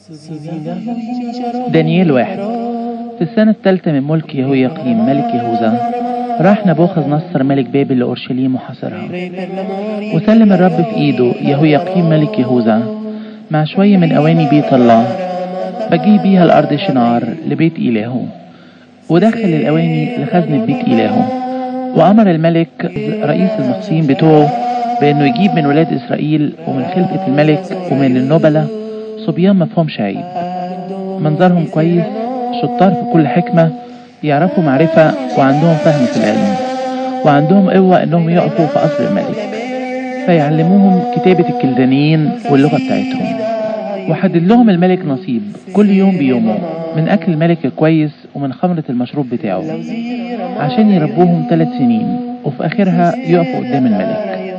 دانيال واحد في السنة الثالثة من ملك يهوياقيم ملك يهوذا راح نبوخذ نصر ملك بابل لأورشليم وحاصرها وسلم الرب في إيده يهوياقيم ملك يهوذا مع شوية من أواني بيت الله فجه بيها الأرض شنار لبيت إلهه ودخل الأواني لخزنة بيت إلهه وأمر الملك رئيس المخصين بتوعه بأنه يجيب من ولاد إسرائيل ومن خلفة الملك ومن النبلة صبيان مفهومش عيب منظرهم كويس شطار في كل حكمة يعرفوا معرفة وعندهم فهم في العلم وعندهم قوة انهم يقفوا في قصر الملك فيعلموهم كتابة الكلدانيين واللغة بتاعتهم وحدد لهم الملك نصيب كل يوم بيومه من أكل الملك الكويس ومن خمرة المشروب بتاعه عشان يربوهم ثلاث سنين وفي آخرها يقفوا قدام الملك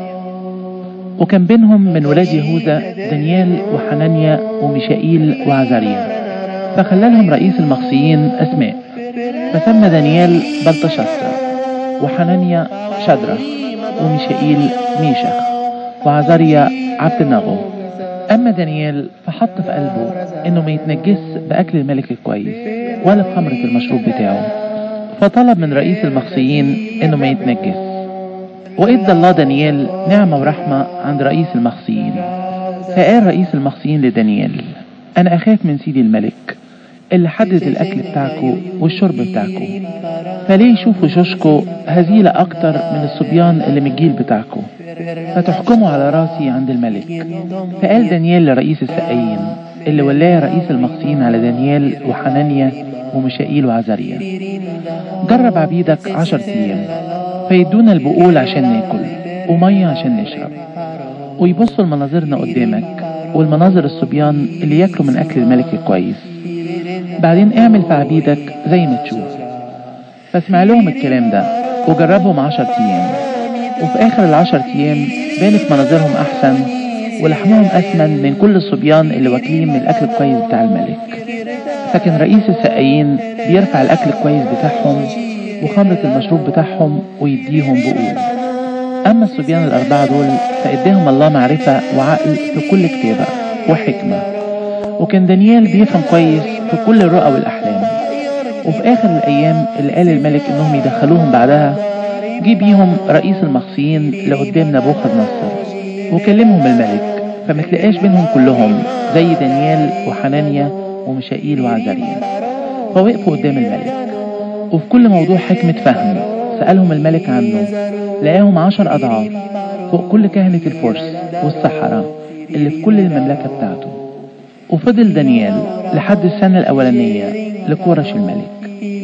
وكان بينهم من ولاد يهوذا دانيال وحنانيا وميشائيل وعزاريا فخلى لهم رئيس المخصيين أسماء فسمى دانيال بلطشسر وحنانيا شدرة وميشائيل ميشخ وعزاريا عبد النغو أما دانيال فحط في قلبه إنه ما يتنجس بأكل الملك الكويس ولا بخمرة المشروب بتاعه فطلب من رئيس المخصيين إنه ما يتنجس وإدى الله دانيال نعمة ورحمة عند رئيس المخصيين فقال رئيس المخصيين لدانيال أنا أخاف من سيدي الملك اللي حدد الأكل بتاعكو والشرب بتاعكو فليه يشوفوا شوشكو هزيلة أكتر من الصبيان اللي من الجيل بتاعكو فتحكموا على راسي عند الملك فقال دانيال لرئيس السقايين اللي ولاه رئيس المخصين على دانيال وحنانيا ومشائيل وعزاريا جرب عبيدك عشر أيام فيدونا البقول عشان ناكل ومية عشان نشرب ويبصوا لمناظرنا قدامك والمناظر الصبيان اللي ياكلوا من أكل الملك الكويس بعدين اعمل في عبيدك زي ما تشوف فاسمع لهم الكلام ده وجربهم عشر أيام وفي آخر العشر أيام بانت مناظرهم أحسن ولحمهم أسمن من كل الصبيان اللي واكلين من الأكل الكويس بتاع الملك فكان رئيس السقايين بيرفع الأكل الكويس بتاعهم وخمرة المشروب بتاعهم ويديهم بقول أما الصبيان الأربعة دول فإداهم الله معرفة وعقل في كل كتابة وحكمة وكان دانيال بيفهم كويس في كل الرؤى والأحلام وفي آخر الأيام اللي قال الملك إنهم يدخلوهم بعدها جه بيهم رئيس المخصيين لقدام نبوخذ نصر وكلمهم الملك فما تلاقاش بينهم كلهم زي دانيال وحنانيا ومشائيل وعزاريا فوقفوا قدام الملك وفي كل موضوع حكمة فهم سألهم الملك عنه لقاهم عشر أضعاف فوق كل كهنة الفرس والسحرة اللي في كل المملكة بتاعته وفضل دانيال لحد السنة الأولانية لكورش الملك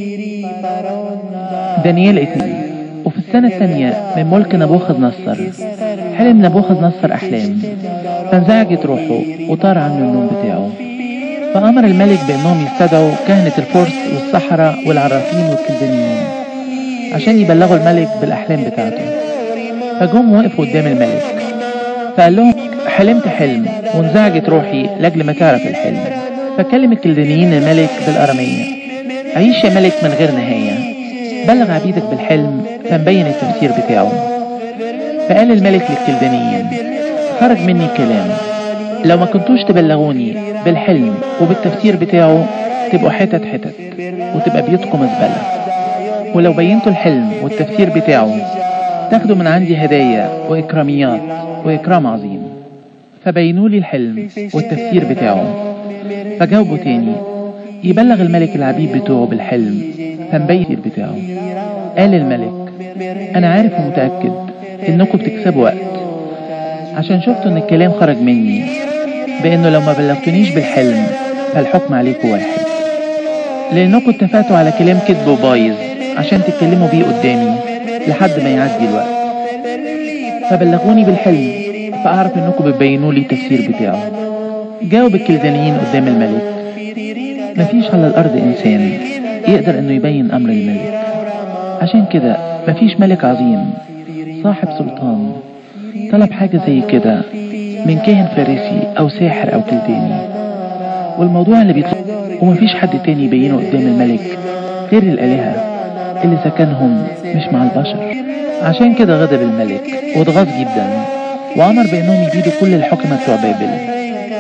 دانيال اتنين وفي السنة الثانية من ملك نبوخذ نصر حلم نبوخذ نصر أحلام فانزعجت روحه وطار عنه النوم بتاعه فأمر الملك بأنهم يستدعوا كهنة الفرس والسحرة والعرافين والكلدانيين عشان يبلغوا الملك بالأحلام بتاعته فجم وقفوا قدام الملك فقال لهم حلمت حلم وانزعجت روحي لاجل ما تعرف الحلم فكلم الكلدانيين الملك بالأرامية عيش يا ملك من غير نهاية بلغ عبيدك بالحلم فنبين التفسير بتاعه فقال الملك للكلدانيين خرج مني كلام لو ما كنتوش تبلغوني بالحلم وبالتفسير بتاعه تبقوا حتت حتت وتبقى بيوتكم زبالة ولو بينتوا الحلم والتفسير بتاعه تاخدوا من عندي هدايا وإكراميات وإكرام عظيم فبينوا لي الحلم والتفسير بتاعه فجاوبوا تاني يبلغ الملك العبيد بتوعه بالحلم فنبين بتاعه قال الملك أنا عارف ومتأكد إنكم بتكسبوا وقت عشان شفتوا إن الكلام خرج مني بإنه لو ما بلغتونيش بالحلم فالحكم عليكم واحد لأنكم اتفقتوا على كلام كذب وبايظ عشان تتكلموا بيه قدامي لحد ما يعدي الوقت فبلغوني بالحلم فأعرف إنكم بتبينوا لي التفسير بتاعه جاوب الكلدانيين قدام الملك مفيش على الأرض إنسان يقدر إنه يبين أمر الملك عشان كده مفيش ملك عظيم صاحب سلطان طلب حاجة زي كده من كاهن فارسي أو ساحر أو كلداني والموضوع اللي بيطلب ومفيش حد تاني يبينه قدام الملك غير الآلهة اللي سكنهم مش مع البشر عشان كده غضب الملك واتغاظ جدا وأمر بأنهم يجيبوا كل الحكمة بتوع بابل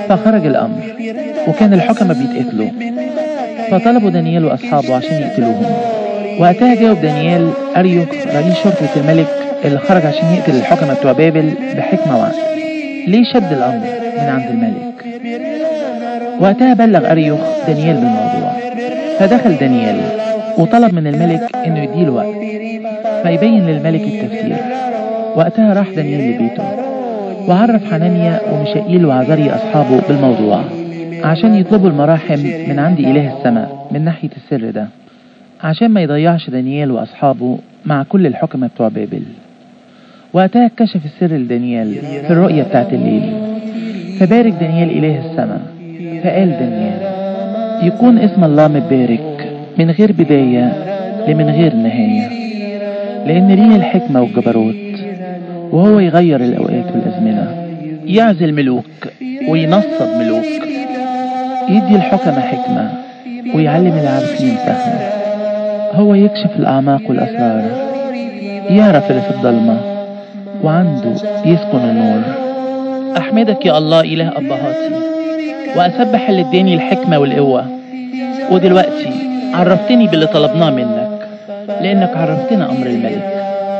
فخرج الأمر وكان الحكمة بيتقتلوا فطلبوا دانيال وأصحابه عشان يقتلوهم وقتها جاوب دانيال أريوخ رئيس شرطة الملك اللي خرج عشان يقتل الحكمة بتوع بابل بحكمة وعقل ليه شد الأمر من عند الملك وقتها بلغ أريوخ دانيال بالموضوع فدخل دانيال وطلب من الملك انه يديله وقت فيبين للملك التفسير وقتها راح دانيال لبيته وعرف حنانيا وميشائيل وعزري أصحابه بالموضوع عشان يطلبوا المراحم من عند إله السماء من ناحية السر ده عشان ما يضيعش دانيال وأصحابه مع كل الحكمة بتوع بابل وقتها كشف السر لدانيال في الرؤية بتاعت الليل فبارك دانيال إله السماء فقال دانيال يكون اسم الله متبارك من غير بداية لمن غير نهاية لأن ليه الحكمة والجبروت وهو يغير الأوقات والأزمنة يعزل ملوك وينصب ملوك يدي الحكمة حكمة ويعلم العارفين فهما هو يكشف الأعماق والأسرار يعرف اللي في الضلمة وعنده يسكن النور أحمدك يا الله إله أبهاتي وأسبح اللي اداني الحكمة والقوة ودلوقتي عرفتني باللي طلبناه منك لأنك عرفتنا أمر الملك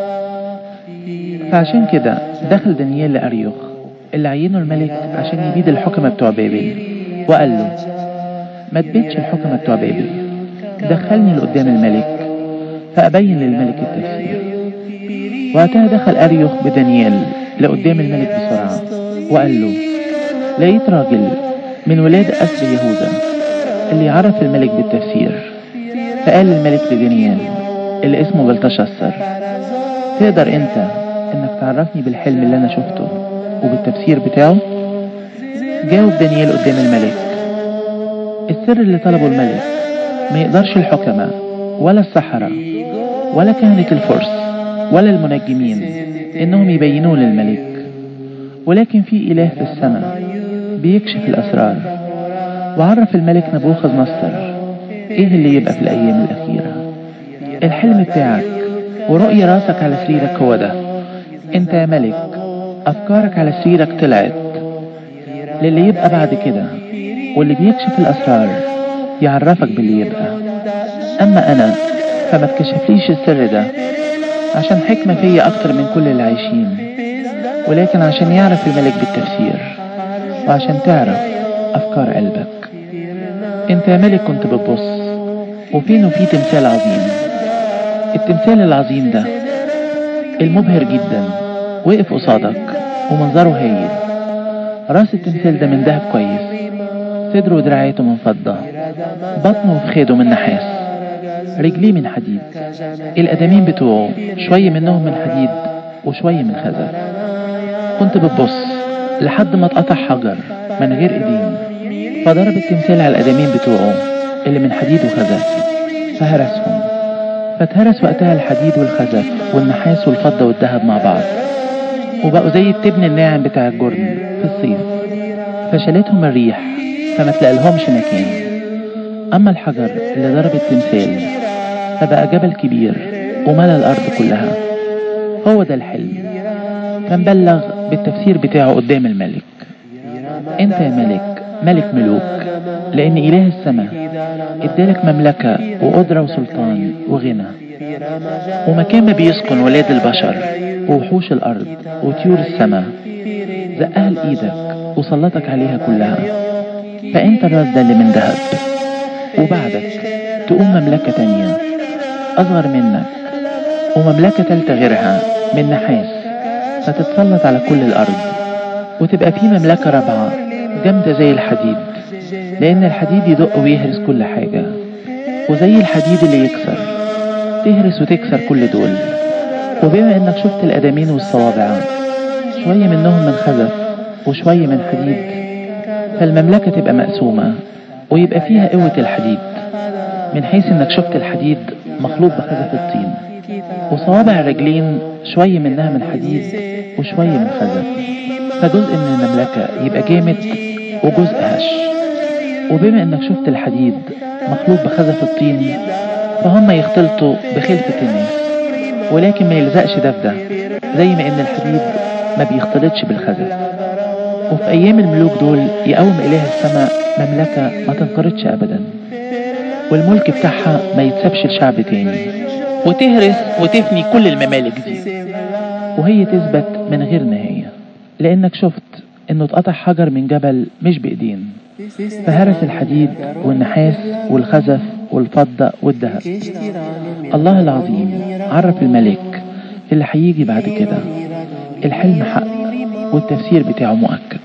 فعشان كده دخل دانيال لأريوخ اللي عينه الملك عشان يبيد الحكمة بتوع بابل وقال له ما تبيدش الحكمة بتوع بابل دخلني لقدام الملك فأبين للملك التفسير وقتها دخل أريوخ بدانيال لقدام الملك بسرعة وقال له لقيت راجل من ولاد أسر يهوذا اللي يعرف الملك بالتفسير فقال الملك لدانيال اللي اسمه بلتشسر تقدر انت انك تعرفني بالحلم اللي انا شفته وبالتفسير بتاعه جاوب دانيال قدام الملك السر اللي طلبه الملك ما يقدرش الحكماء ولا السحرة ولا كهنة الفرس ولا المنجمين انهم يبينوه للملك ولكن في اله في السماء بيكشف الاسرار وعرف الملك نبوخذ نصر ايه اللي يبقى في الايام الاخيرة الحلم بتاعك ورؤية راسك على سريرك هو ده انت يا ملك افكارك على سريرك طلعت للي يبقى بعد كده واللي بيكشف الاسرار يعرفك باللي يبقى اما انا فما تكشفليش السر ده عشان حكمة فيا اكتر من كل اللي عايشين ولكن عشان يعرف الملك بالتفسير وعشان تعرف افكار قلبك انت يا ملك كنت بتبص وفين في تمثال عظيم التمثال العظيم ده المبهر جدا وقف قصادك ومنظره هايل راس التمثال ده من دهب كويس صدره ودراعاته من فضة بطنه وفخاده من نحاس رجليه من حديد القدمين بتوعه شوية منهم من حديد وشوية من خزف كنت بتبص لحد ما اتقطع حجر من غير ايدين فضرب التمثال على القدمين بتوعه اللي من حديد وخزف فهرسهم فاتهرس وقتها الحديد والخزف والنحاس والفضة والذهب مع بعض وبقوا زي التبن الناعم بتاع الجرن في الصيف فشالتهم الريح فما تلاقلهمش مكان أما الحجر اللي ضرب التمثال فبقى جبل كبير وملى الأرض كلها هو ده الحلم فنبلغ بالتفسير بتاعه قدام الملك انت يا ملك ملك ملوك لأن إله السماء ادالك مملكة وقدرة وسلطان وغنى ومكان ما بيسكن ولاد البشر ووحوش الأرض وطيور السماء زقها لإيدك وسلطك عليها كلها فأنت الراس ده اللي من ذهب وبعدك تقوم مملكة تانية أصغر منك ومملكة تالتة غيرها من نحاس فتتسلط على كل الأرض وتبقى في مملكة رابعة جامدة زي الحديد لأن الحديد يدق ويهرس كل حاجة وزي الحديد اللي يكسر تهرس وتكسر كل دول وبما انك شفت الأدمين والصوابع شوية منهم من خزف وشوية من حديد فالمملكة تبقى مقسومة ويبقى فيها قوة الحديد من حيث انك شفت الحديد مخلوط بخزف الطين وصوابع الرجلين شوية منها من حديد وشوية من خزف فجزء من المملكة يبقى جامد وجزء هش وبما انك شفت الحديد مخلوط بخزف الطين فهم يختلطوا بخلفة الناس ولكن ما يلزقش ده في ده زي ما ان الحديد ما بيختلطش بالخزف وفي أيام الملوك دول يقوم إله السماء مملكة ما تنقرضش أبدا والملك بتاعها ما يتسابش لشعب تاني وتهرس وتفني كل الممالك دي وهي تثبت من غير نهاية لأنك شفت إنه اتقطع حجر من جبل مش بإيدين فهرس الحديد والنحاس والخزف والفضة والذهب الله العظيم عرف الملك اللي هيجي بعد كده الحلم حق والتفسير بتاعه مؤكد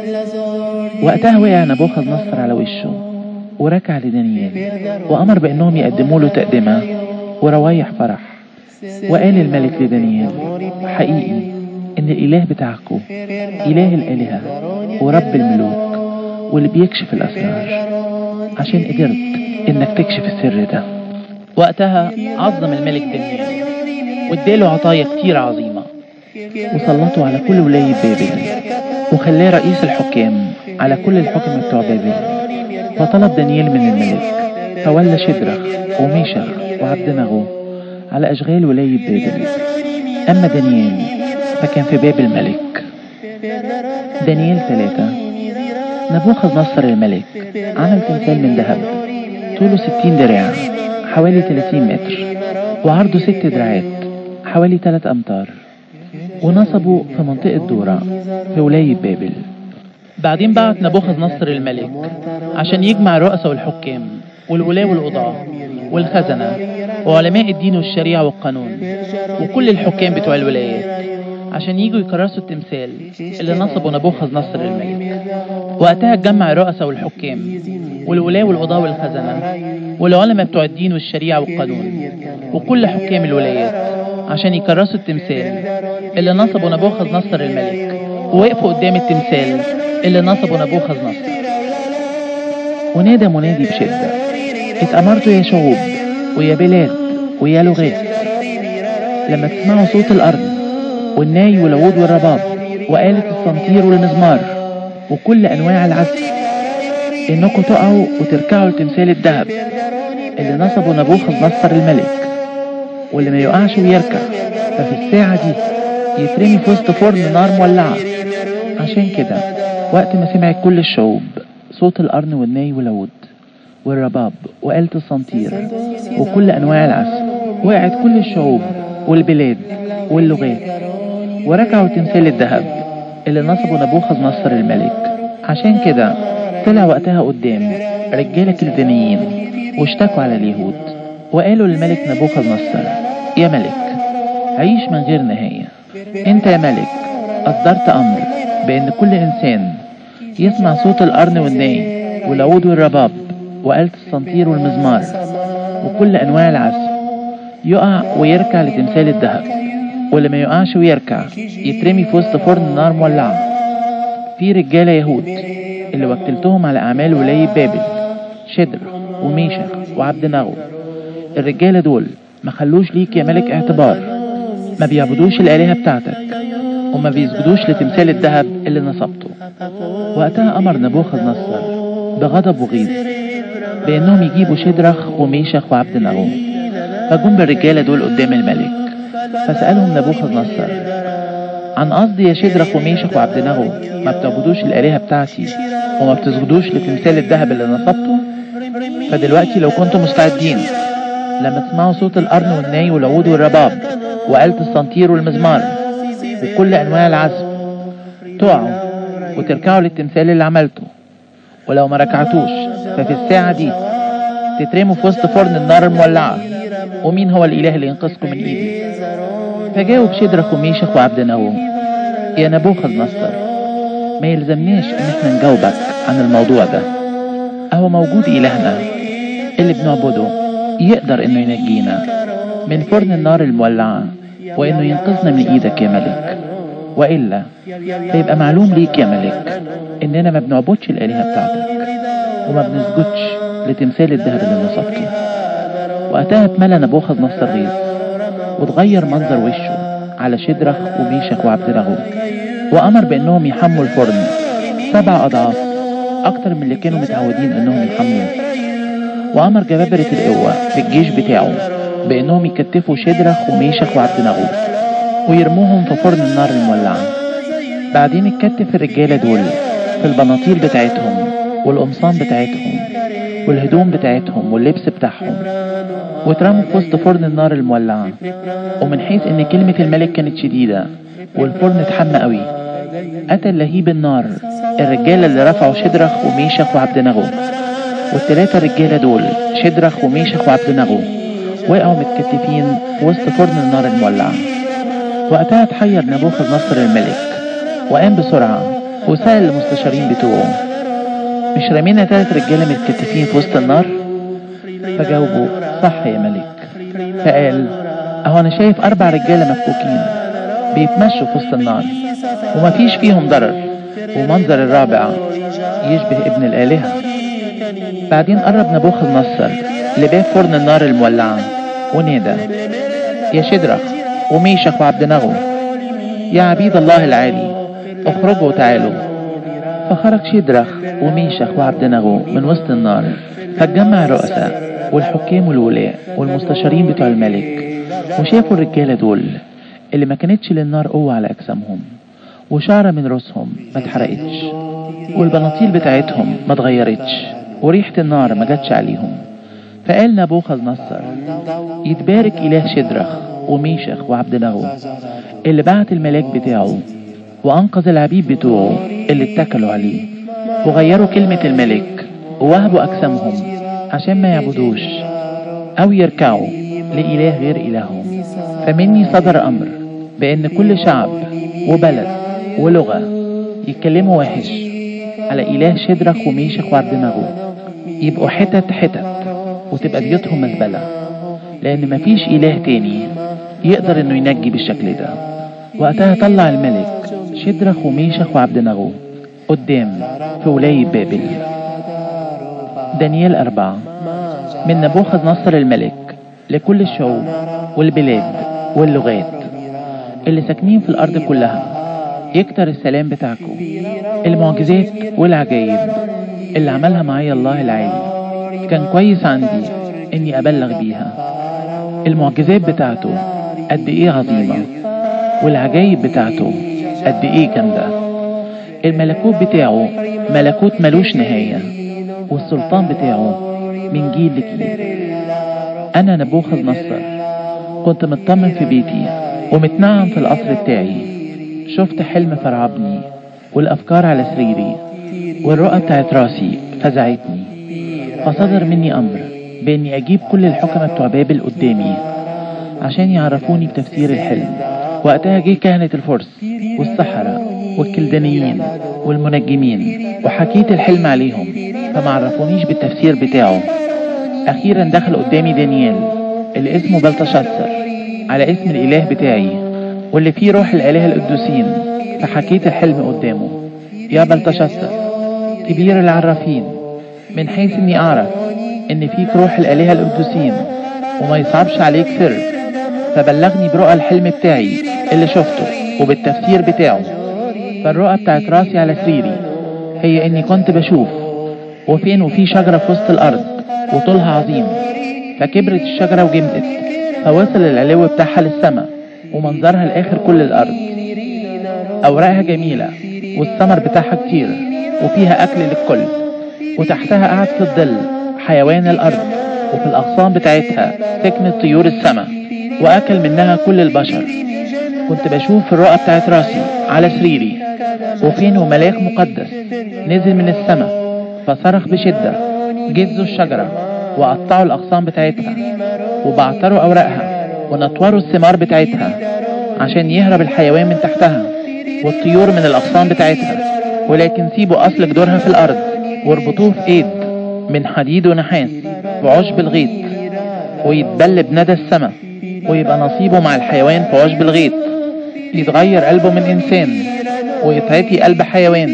وقتها وقع نبوخذ نصر على وشه وركع لدانيال وأمر بأنهم يقدموا له تقدمة وروايح فرح وقال الملك لدانيال حقيقي إن الإله بتاعكم إله الآلهة ورب الملوك واللي بيكشف الأسرار عشان قدرت إنك تكشف السر ده وقتها عظم الملك دانيال واداله عطايا كتير عظيمة وسلطه على كل ولاية بابل وخلاه رئيس الحكام على كل الحكم بتوع بابل فطلب دانيال من الملك فولى شدرخ وميشخ وعبدنغو على أشغال ولاية بابل أما دانيال فكان في باب الملك دانيال ثلاثة نبوخذ نصر الملك عمل تمثال من ذهب طوله ستين دراع حوالي 30 متر وعرضه ست دراعات حوالي 3 أمتار ونصبوا في منطقة دورة في ولاية بابل بعدين بعت نبوخذ نصر الملك عشان يجمع الرؤساء والحكام والولاة والقضاة والخزنة وعلماء الدين والشريعة والقانون وكل الحكام بتوع الولايات عشان يجوا يكرسوا التمثال اللي نصبه نبوخذ نصر الملك وقتها اتجمع الرؤساء والحكام والولاة والقضاة والخزنة والعلماء بتوع الدين والشريعة والقانون وكل حكام الولايات عشان يكرسوا التمثال اللي نصبه نبوخذ نصر الملك ووقفوا قدام التمثال اللي نصبه نبوخذ نصر ونادى منادي بشدة اتأمرتوا يا شعوب ويا بلاد ويا لغات لما تسمعوا صوت الأرض والناي والعود والرباب وآلة الصنطير والمزمار وكل أنواع العزف إنكم تقعوا وتركعوا لتمثال الذهب اللي نصبه نبوخذ نصر الملك واللي ما يقعش ويركع ففي الساعة دي يترمي في وسط فرن نار مولعة عشان كده وقت ما سمعت كل الشعوب صوت القرن والناي والعود والرباب وآلة الصنطير وكل أنواع العزف وقعت كل الشعوب والبلاد واللغات وركعوا تمثال الذهب اللي نصبه نبوخذ نصر الملك عشان كده طلع وقتها قدام رجالة كلدانيين واشتكوا على اليهود وقالوا للملك نبوخذ نصر يا ملك عيش من غير نهاية انت يا ملك أصدرت أمر بأن كل إنسان يسمع صوت القرن والناي والعود والرباب وآلة الصنطير والمزمار وكل أنواع العزف يقع ويركع لتمثال الذهب واللي ما يقعش ويركع يترمي في وسط فرن نار مولعة في رجالة يهود اللي وكلتهم على أعمال ولاية بابل شدر وميشخ وعبد نغو الرجالة دول ما خلوش ليك يا ملك اعتبار ما بيعبدوش الآلهة بتاعتك وما بيسجدوش لتمثال الذهب اللي نصبته وقتها أمر نبوخذ نصر بغضب وغيظ بأنهم يجيبوا شدرخ وميشخ وعبد نغو فجم بالرجالة دول قدام الملك فسألهم نبوخذ نصر عن قصدي يا شدرخ وميشخ وعبد نغو ما بتعبدوش الآلهة بتاعتي وما بتسجدوش لتمثال الذهب اللي نصبته فدلوقتي لو كنتم مستعدين لما تسمعوا صوت القرن والناي والعود والرباب وآلة الصنطير والمزمار وكل أنواع العزف تقعوا وتركعوا للتمثال اللي عملته ولو ما ركعتوش ففي الساعة دي تترموا في وسط فرن النار المولعة ومين هو الإله اللي ينقذكم من إيدي فجاوب شدرخ وميشخ وعبد نهو يا نبوخذ نصر ما يلزمناش ان احنا نجاوبك عن الموضوع ده اهو موجود الهنا اللي بنعبده يقدر انه ينجينا من فرن النار المولعة وانه ينقذنا من ايدك يا ملك والا فيبقى معلوم ليك يا ملك اننا ما بنعبدش الالهة بتاعتك وما بنسجدش لتمثال الذهب اللي نصبته وقتها اتملى نبوخذ نصر غيظ وتغير منظر وشه على شدرخ وميشخ وعبد نغو وأمر بأنهم يحموا الفرن سبع أضعاف أكتر من اللي كانوا متعودين أنهم يحموه وأمر جبابرة القوة في الجيش بتاعه بأنهم يكتفوا شدرخ وميشخ وعبد نغو ويرموهم في فرن النار المولعة بعدين اتكتف الرجالة دول في البناطيل بتاعتهم والقمصان بتاعتهم والهدوم بتاعتهم واللبس بتاعهم واترموا في وسط فرن النار المولعة ومن حيث ان كلمة الملك كانت شديدة والفرن اتحمى قوي قتل لهيب النار الرجالة اللي رفعوا شدرخ وميشخ وعبد نغو والتلاتة رجالة دول شدرخ وميشخ وعبد نغو وقعوا متكتفين في وسط فرن النار المولعة وقتها اتحير نبوخذ نصر الملك وقام بسرعة وسأل المستشارين بتوعه مش رمينا تلات رجالة متكتفين في وسط النار فجاوبوا صح يا ملك فقال اهو انا شايف اربع رجالة مفكوكين بيتمشوا في وسط النار ومفيش فيهم ضرر ومنظر الرابع يشبه ابن الآلهة بعدين قرب نبوخذ نصر لباب فرن النار المولعة ونادى يا شدرخ وميشخ وعبد نغو يا عبيد الله العالي اخرجوا وتعالوا فخرج شدرخ وميشخ وعبد نغو من وسط النار فاتجمع الرؤساء والحكام والولاء والمستشارين بتوع الملك وشافوا الرجالة دول اللي ما كانتش للنار قوة على أجسامهم وشعرة من رؤوسهم ما اتحرقتش والبناطيل بتاعتهم ما اتغيرتش وريحة النار ما جاتش عليهم فقال نبوخذ نصر يتبارك إله شدرخ وميشخ وعبد نغو اللي بعت الملاك بتاعه وأنقذ العبيد بتوعه اللي اتكلوا عليه وغيروا كلمة الملك ووهبوا أجسامهم عشان ما يعبدوش أو يركعوا لإله غير إلههم فمني صدر أمر بأن كل شعب وبلد ولغة يتكلموا وحش على إله شدرخ وميشخ وعبد نغو يبقوا حتت حتت وتبقى بيوتهم مزبلة لأن مفيش إله تاني يقدر إنه ينجي بالشكل ده وقتها طلع الملك شدرخ وميشخ وعبد نغو قدام في ولاية بابل دانيال أربعة من نبوخذ نصر الملك لكل الشعوب والبلاد واللغات اللي ساكنين في الأرض كلها يكتر السلام بتاعكم المعجزات والعجائب اللي عملها معايا الله العالي كان كويس عندي اني ابلغ بيها المعجزات بتاعته قد ايه عظيمة والعجائب بتاعته قد ايه جامدة الملكوت بتاعه ملكوت ملوش نهاية والسلطان بتاعه من جيل لجيل انا نبوخذ نصر كنت مطمن في بيتي ومتنعم في القصر بتاعي شفت حلم فرعبني والافكار على سريري والرؤى بتاعت راسي فزعتني فصدر مني امر باني اجيب كل الحكمة بتوع بابل قدامي عشان يعرفوني بتفسير الحلم وقتها جه كهنة الفرس والسحرة والكلدانيين والمنجمين وحكيت الحلم عليهم فما عرفونيش بالتفسير بتاعه اخيرا دخل قدامي دانيال اللي اسمه بلتشسر على اسم الاله بتاعي واللي فيه روح الالهه القدوسين فحكيت الحلم قدامه يا بلتشسر كبير العرافين من حيث اني اعرف ان فيك روح الالهه القدوسين وما يصعبش عليك سر فبلغني برؤى الحلم بتاعي اللي شفته وبالتفسير بتاعه فالرؤى بتاعت راسي على سريري هي اني كنت بشوف وفين وفي شجرة في وسط الارض وطولها عظيم فكبرت الشجرة وجمدت فوصل العلو بتاعها للسماء ومنظرها لاخر كل الارض اوراقها جميلة والثمر بتاعها كتير وفيها اكل للكل وتحتها قعد في الظل حيوان الارض وفي الاغصان بتاعتها سكنت طيور السماء واكل منها كل البشر كنت بشوف في الرؤى بتاعت راسي على سريري وفين وملاك مقدس نزل من السماء فصرخ بشدة جزوا الشجرة وقطعوا الأغصان بتاعتها وبعتروا أوراقها ونطوروا الثمار بتاعتها عشان يهرب الحيوان من تحتها والطيور من الأغصان بتاعتها ولكن سيبوا أصل جدورها في الأرض واربطوه في إيد من حديد ونحاس وعشب الغيط ويتبل بندى السماء ويبقى نصيبه مع الحيوان في عشب الغيط يتغير قلبه من إنسان ويتعطي قلب حيوان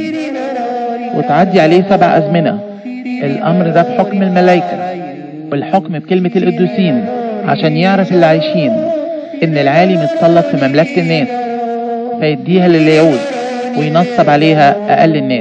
وتعدي عليه سبع أزمنة الأمر ده بحكم الملائكة والحكم بكلمة القدوسين عشان يعرف اللي عايشين إن العالي متسلط في مملكة الناس فيديها للي يعوز وينصب عليها أقل الناس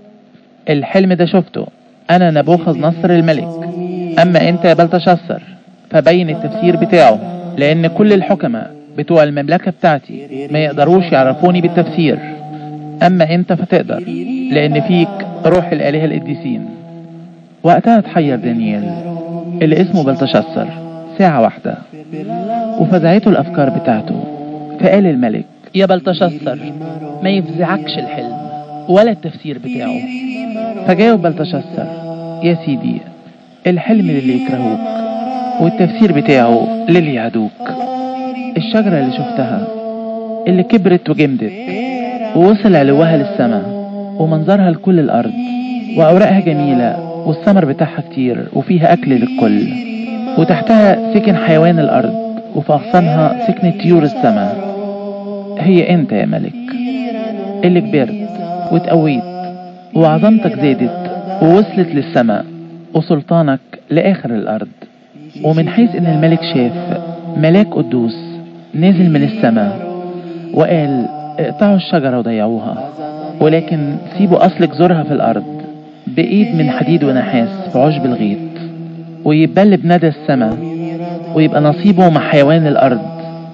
الحلم ده شفته أنا نبوخذ نصر الملك أما أنت يا بلتشسر فبين التفسير بتاعه لأن كل الحكماء بتوع المملكة بتاعتي ما يقدروش يعرفوني بالتفسير أما أنت فتقدر لأن فيك روح الآلهة القديسين وقتها تحير دانيال اللي اسمه بلتشسر ساعة واحدة وفزعته الأفكار بتاعته فقال الملك يا بلتشسر ما يفزعكش الحلم ولا التفسير بتاعه فجاوب بلتشسر يا سيدي الحلم للي يكرهوك والتفسير بتاعه للي يعدوك الشجرة اللي شفتها اللي كبرت وجمدت ووصل علوها للسماء ومنظرها لكل الأرض وأوراقها جميلة والثمر بتاعها كتير وفيها أكل للكل وتحتها سكن حيوان الأرض وفي أغصانها سكن طيور السماء هي أنت يا ملك اللي كبرت وتقويت وعظمتك زادت ووصلت للسماء وسلطانك لآخر الأرض ومن حيث إن الملك شاف ملاك قدوس نزل من السماء وقال اقطعوا الشجرة وضيعوها ولكن سيبوا أصل جذورها في الأرض بإيد من حديد ونحاس في عشب الغيط ويبل بندى السماء ويبقى نصيبه مع حيوان الأرض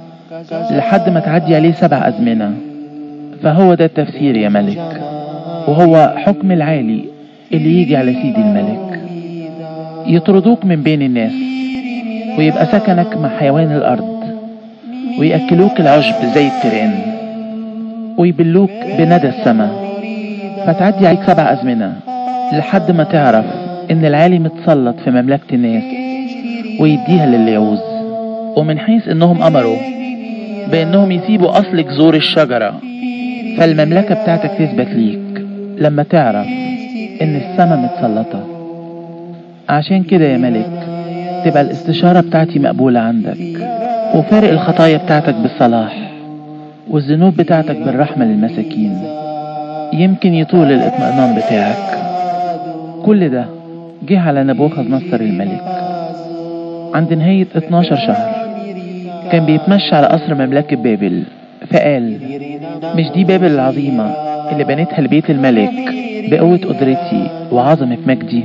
لحد ما تعدي عليه سبع أزمنة فهو ده التفسير يا ملك وهو حكم العالي اللي يجي على سيدي الملك يطردوك من بين الناس ويبقى سكنك مع حيوان الأرض ويأكلوك العشب زي التيران ويبلوك بندى السماء فتعدي عليك سبع أزمنة لحد ما تعرف إن العالي متسلط في مملكة الناس ويديها للي يعوز ومن حيث إنهم أمروا بإنهم يسيبوا أصل جذور الشجرة فالمملكة بتاعتك تثبت ليك لما تعرف إن السماء متسلطة عشان كده يا ملك تبقى الاستشارة بتاعتي مقبولة عندك وفارق الخطايا بتاعتك بالصلاح والذنوب بتاعتك بالرحمة للمساكين يمكن يطول الاطمئنان بتاعك كل ده جه على نبوخذ نصر الملك عند نهاية 12 شهر كان بيتمشى على قصر مملكة بابل فقال مش دي بابل العظيمة اللي بنيتها لبيت الملك بقوة قدرتي وعظمة مجدي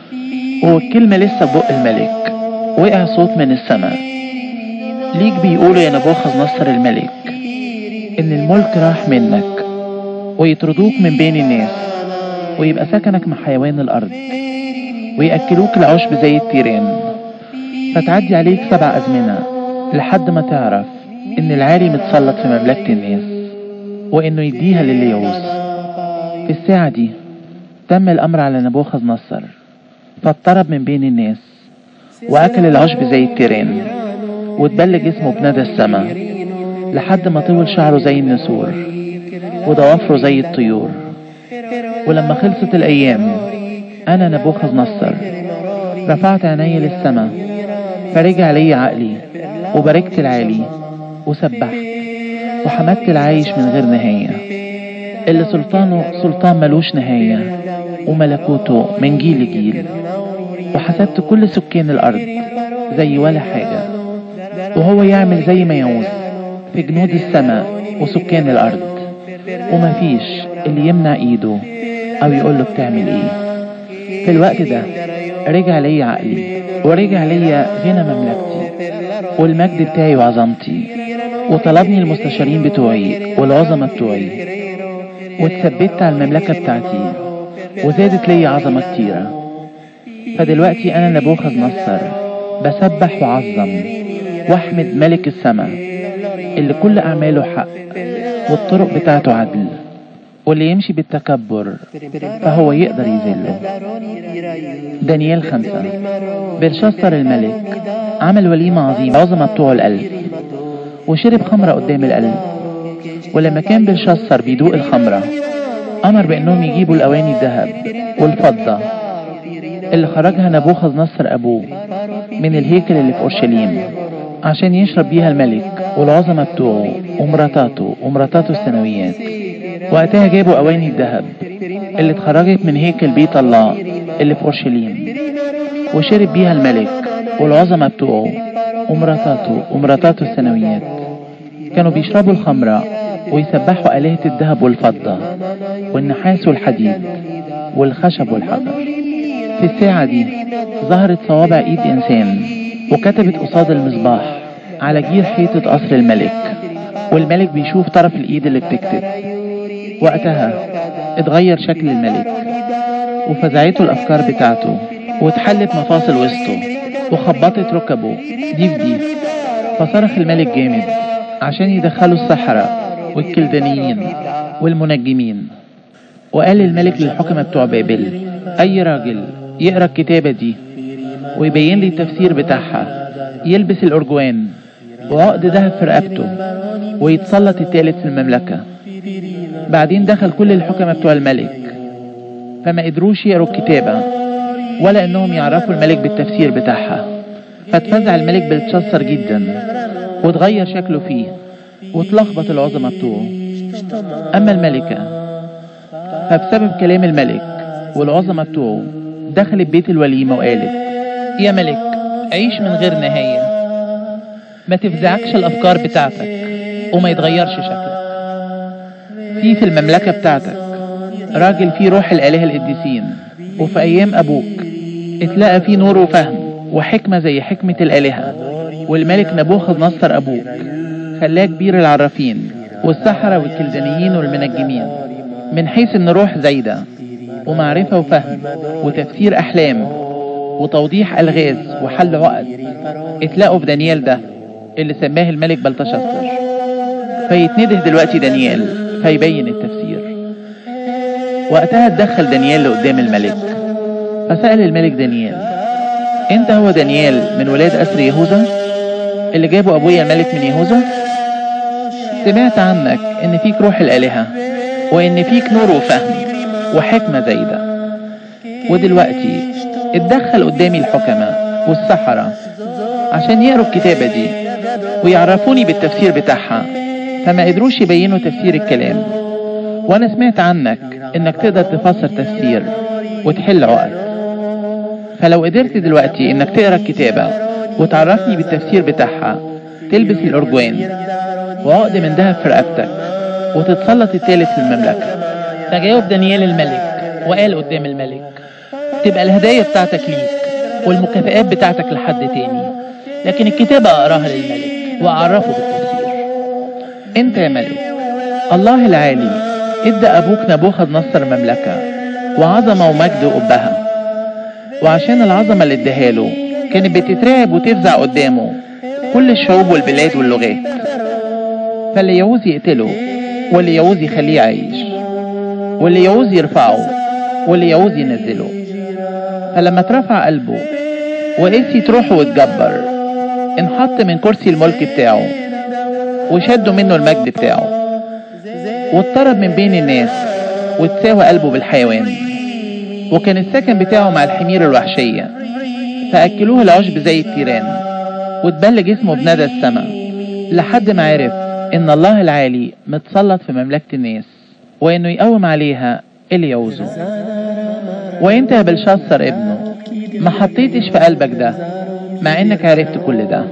والكلمة لسه ببق الملك وقع صوت من السماء ليك بيقولوا يا نبوخذ نصر الملك ان الملك راح منك ويطردوك من بين الناس ويبقى سكنك مع حيوان الارض ويأكلوك العشب زي التيران فتعدي عليك سبع أزمنة لحد ما تعرف إن العالي متسلط في مملكة الناس وإنه يديها للي يعوز في الساعة دي تم الأمر على نبوخذ نصر فاضطرب من بين الناس وأكل العشب زي التيران واتبل جسمه بندى السماء لحد ما طول شعره زي النسور وضوافره زي الطيور ولما خلصت الأيام أنا نبوخذ نصر رفعت عيني للسماء فرجع لي عقلي وباركت العالي وسبحت وحمدت العايش من غير نهاية اللي سلطانه سلطان ملوش نهاية وملكوته من جيل لجيل وحسبت كل سكان الأرض زي ولا حاجة وهو يعمل زي ما يعوز في جنود السماء وسكان الأرض ومفيش اللي يمنع إيده أو يقوله بتعمل إيه في الوقت ده رجع لي عقلي ورجع لي غنى مملكتي والمجد بتاعي وعظمتي وطلبني المستشارين بتوعي والعظمة بتوعي واتثبت على المملكة بتاعتي وزادت لي عظمة كتيرة فدلوقتي أنا نبوخذ نصر بسبح وعظم واحمد ملك السماء اللي كل أعماله حق والطرق بتاعته عدل واللي يمشي بالتكبر فهو يقدر يذله دانيال خمسة بلشسر الملك عمل وليمة عظيمة عظمة بتوع الألف وشرب خمرة قدام الألف ولما كان بلشسر بيدوق الخمرة أمر بأنهم يجيبوا الأواني الذهب والفضة اللي خرجها نبوخذ نصر أبوه من الهيكل اللي في أورشليم عشان يشرب بيها الملك والعظمة بتوعه ومراتاته ومراتاته السنويات وقتها جابوا أواني الذهب اللي اتخرجت من هيكل بيت الله اللي في أورشليم وشرب بيها الملك والعظمة بتوعه ومراتاته ومراتاته السنويات كانوا بيشربوا الخمرة ويسبحوا آلهة الذهب والفضة والنحاس والحديد والخشب والحجر في الساعة دي ظهرت صوابع ايد انسان وكتبت قصاد المصباح على جير حيطة قصر الملك والملك بيشوف طرف الايد اللي بتكتب وقتها اتغير شكل الملك وفزعته الأفكار بتاعته واتحلت مفاصل وسطه وخبطت ركبه دي في دي فصرخ الملك جامد عشان يدخلوا السحرة والكلدانيين والمنجمين وقال الملك للحكمة بتوع بابل أي راجل يقرأ الكتابة دي ويبين لي التفسير بتاعها يلبس الأرجوان وعقد ذهب في رقبته ويتسلط التالت في المملكة بعدين دخل كل الحكمة بتوع الملك فما قدروش يقروا الكتابة ولا انهم يعرفوا الملك بالتفسير بتاعها فاتفزع الملك بلتشصر جدا واتغير شكله فيه واتلخبط العظمة بتوعه اما الملكة فبسبب كلام الملك والعظمة بتوعه دخلت بيت الوليمة وقالت يا ملك عيش من غير نهاية ما تفزعكش الأفكار بتاعتك وما يتغيرش شكلك في في المملكة بتاعتك راجل فيه روح الآلهة القديسين وفي أيام أبوك اتلقى فيه نور وفهم وحكمة زي حكمة الآلهة والملك نبوخذ نصر أبوك خلاه كبير العرافين والسحرة والكلدانيين والمنجمين من حيث إن روح زايدة ومعرفة وفهم وتفسير أحلام وتوضيح ألغاز وحل عقد اتلاقوا في دانيال ده اللي سماه الملك بلتشصر فيتنده دلوقتي دانيال فيبين التفسير وقتها اتدخل دانيال لقدام الملك فسأل الملك دانيال انت هو دانيال من ولاد أسر يهوذا اللي جابه أبويا الملك من يهوذا سمعت عنك ان فيك روح الآلهة وان فيك نور وفهم وحكمة زايدة ودلوقتي اتدخل قدامي الحكماء والسحرة عشان يقروا الكتابة دي ويعرفوني بالتفسير بتاعها فما قدروش يبينوا تفسير الكلام وانا سمعت عنك انك تقدر تفسر تفسير وتحل عقد فلو قدرت دلوقتي انك تقرا الكتابة وتعرفني بالتفسير بتاعها تلبس الارجوان وعقد من ذهب في رقبتك وتتسلط التالت في المملكة فجاوب دانيال الملك وقال قدام الملك تبقى الهدايا بتاعتك ليك والمكافآت بتاعتك لحد تاني لكن الكتابة أقراها للملك وأعرفه بالتفسير انت يا ملك الله العالي ادى ابوك نبوخذ نصر مملكة وعظمة ومجد وقبها وعشان العظمة اللي اداها له كانت بتترعب وتفزع قدامه كل الشعوب والبلاد واللغات فاللي يعوز يقتله واللي يعوز يخليه يعيش واللي يعوز يرفعه واللي يعوز ينزله فلما اترفع قلبه وقسي روحه واتجبر انحط من كرسي الملك بتاعه وشدوا منه المجد بتاعه واضطرب من بين الناس واتساوى قلبه بالحيوان وكان السكن بتاعه مع الحمير الوحشية فأكلوه العشب زي التيران واتبل جسمه بندى السماء لحد ما عرف إن الله العالي متسلط في مملكة الناس وإنه يقوم عليها اللي يعوزه وإنت يا بلشاصر ابنه ما حطيتش في قلبك ده مع إنك عرفت كل ده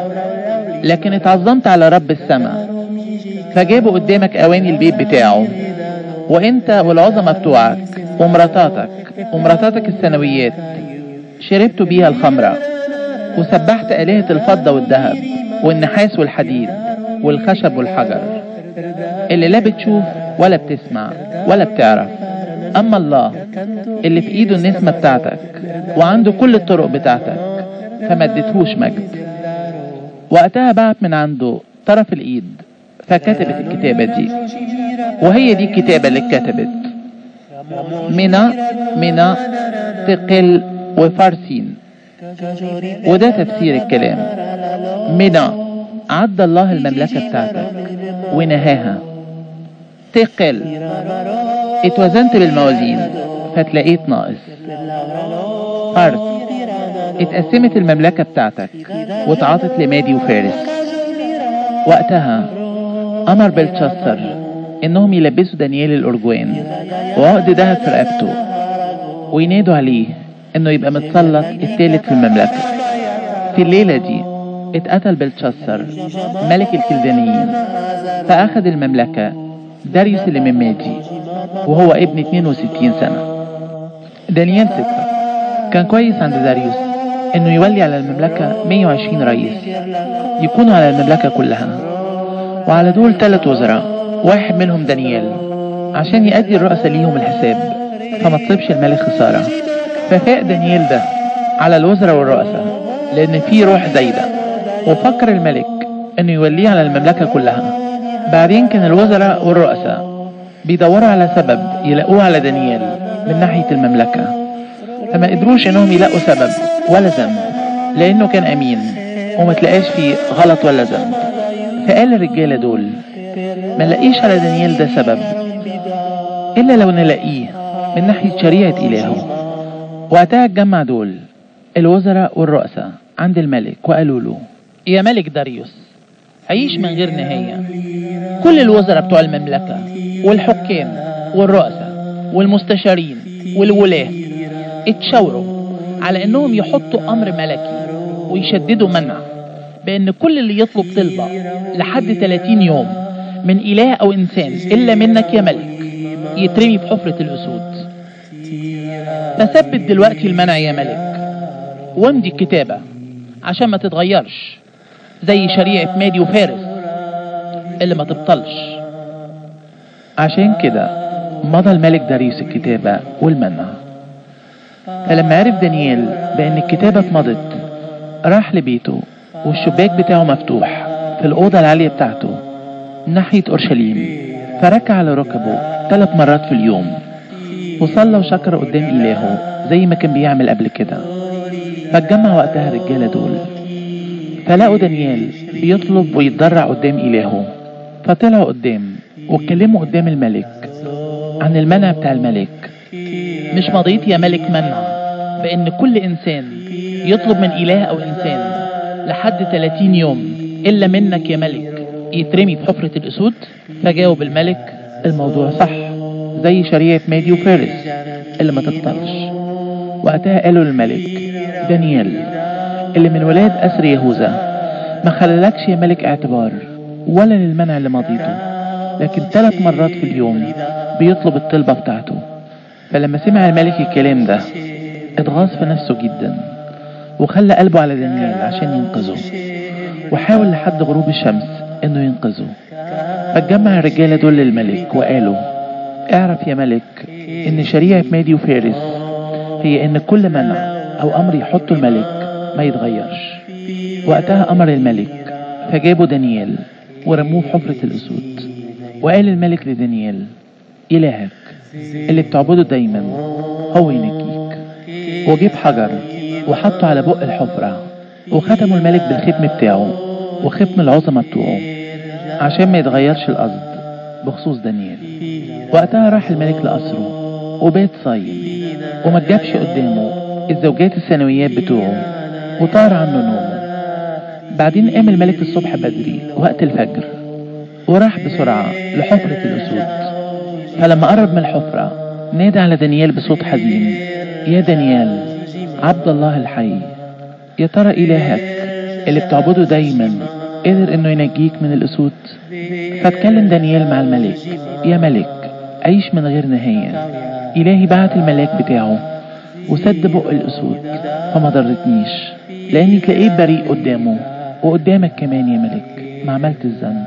لكن اتعظمت على رب السماء فجابوا قدامك أواني البيت بتاعه وإنت والعظمة بتوعك ومراتاتك ومراتاتك الثانويات شربتوا بيها الخمرة وسبحت آلهة الفضة والذهب والنحاس والحديد والخشب والحجر اللي لا بتشوف ولا بتسمع ولا بتعرف أما الله اللي في إيده النسمة بتاعتك وعنده كل الطرق بتاعتك فما اديتهوش مجد وقتها بعت من عنده طرف الإيد فكتبت الكتابة دي وهي دي الكتابة اللي اتكتبت منى منى تقل وفارسين وده تفسير الكلام منى عد الله المملكة بتاعتك ونهاها تقل اتوزنت بالموازين فتلاقيت ناقص فارس اتقسمت المملكة بتاعتك واتعاطت لمادي وفارس وقتها أمر بلتشستر إنهم يلبسوا دانيال الأرجوان وعقد ذهب في رقبته وينادوا عليه إنه يبقى متسلط التالت في المملكة في الليلة دي اتقتل بلتشستر ملك الكلدانيين فأخذ المملكة داريوس اللي من مادي وهو ابن 62 سنة دانيال ستة كان كويس عند داريوس انه يولي على المملكة 120 رئيس يكونوا على المملكة كلها وعلى دول ثلاث وزراء واحد منهم دانيال عشان يأدي الرؤساء ليهم الحساب فما تصيبش الملك خسارة ففاق دانيال ده على الوزراء والرؤساء لأن في روح زايدة وفكر الملك إنه يوليه على المملكة كلها بعدين كان الوزراء والرؤساء بيدوروا على سبب يلاقوه على دانيال من ناحية المملكة فما قدروش إنهم يلاقوا سبب ولا ذنب لأنه كان أمين وما تلاقاش فيه غلط ولا ذنب فقال الرجالة دول ما نلاقيش على دانيال ده سبب إلا لو نلاقيه من ناحية شريعة إلهه وقتها اتجمع دول الوزراء والرؤساء عند الملك وقالوا له يا ملك داريوس عيش من غير نهاية كل الوزراء بتوع المملكة والحكام والرؤساء والمستشارين والولاة اتشاوروا على انهم يحطوا امر ملكي ويشددوا منع بان كل اللي يطلب طلبة لحد 30 يوم من اله او انسان الا منك يا ملك يترمي في حفرة الاسود فثبت دلوقتي المنع يا ملك وامضي الكتابة عشان ما تتغيرش زي شريعة مادي وفارس اللي ما تبطلش عشان كده مضى الملك داريوس الكتابة والمنع فلما عرف دانيال بأن الكتابة اتمضت راح لبيته والشباك بتاعه مفتوح في الأوضة العالية بتاعته ناحية أورشليم فركع على ركبه ثلاث مرات في اليوم وصلى وشكر قدام إلهه زي ما كان بيعمل قبل كده فاتجمع وقتها الرجالة دول فلقوا دانيال بيطلب ويتضرع قدام إلهه فطلعوا قدام واتكلموا قدام الملك عن المنع بتاع الملك مش مضيت يا ملك منع بأن كل إنسان يطلب من إله أو إنسان لحد 30 يوم إلا منك يا ملك يترمي في حفرة الأسود فجاوب الملك الموضوع صح زي شريعة مادي وفارس اللي ما تبطلش وقتها قالوا للملك دانيال اللي من ولاد أسر يهوذا ما خلالكش يا ملك اعتبار ولا للمنع اللي مضيته لكن ثلاث مرات في اليوم بيطلب الطلبة بتاعته فلما سمع الملك الكلام ده اتغاظ في نفسه جدا وخلى قلبه على دانيال عشان ينقذه وحاول لحد غروب الشمس انه ينقذه فاتجمع الرجالة دول للملك وقالوا اعرف يا ملك ان شريعة مادي وفارس هي ان كل منع او امر يحطه الملك ما يتغيرش وقتها امر الملك فجابوا دانيال ورموه في حفرة الاسود وقال الملك لدانيال الهك اللي بتعبده دايما هو ينجيك وجيب حجر وحطه على بق الحفرة وختموا الملك بالختم بتاعه وختم العظمة بتوعه عشان ما يتغيرش القصد بخصوص دانيال وقتها راح الملك لقصره وبات صايم وما تجابش قدامه الزوجات الثانويات بتوعه وطار عنه نومه بعدين قام الملك الصبح بدري وقت الفجر وراح بسرعة لحفرة الأسود فلما قرب من الحفرة نادى على دانيال بصوت حزين يا دانيال عبد الله الحي يا ترى إلهك اللي بتعبده دايما قدر انه ينجيك من الأسود فاتكلم دانيال مع الملك يا ملك عيش من غير نهاية إلهي بعت الملاك بتاعه وسد بق الأسود فما ضرتنيش لأني تلاقيت بريء قدامه وقدامك كمان يا ملك ما عملت الذنب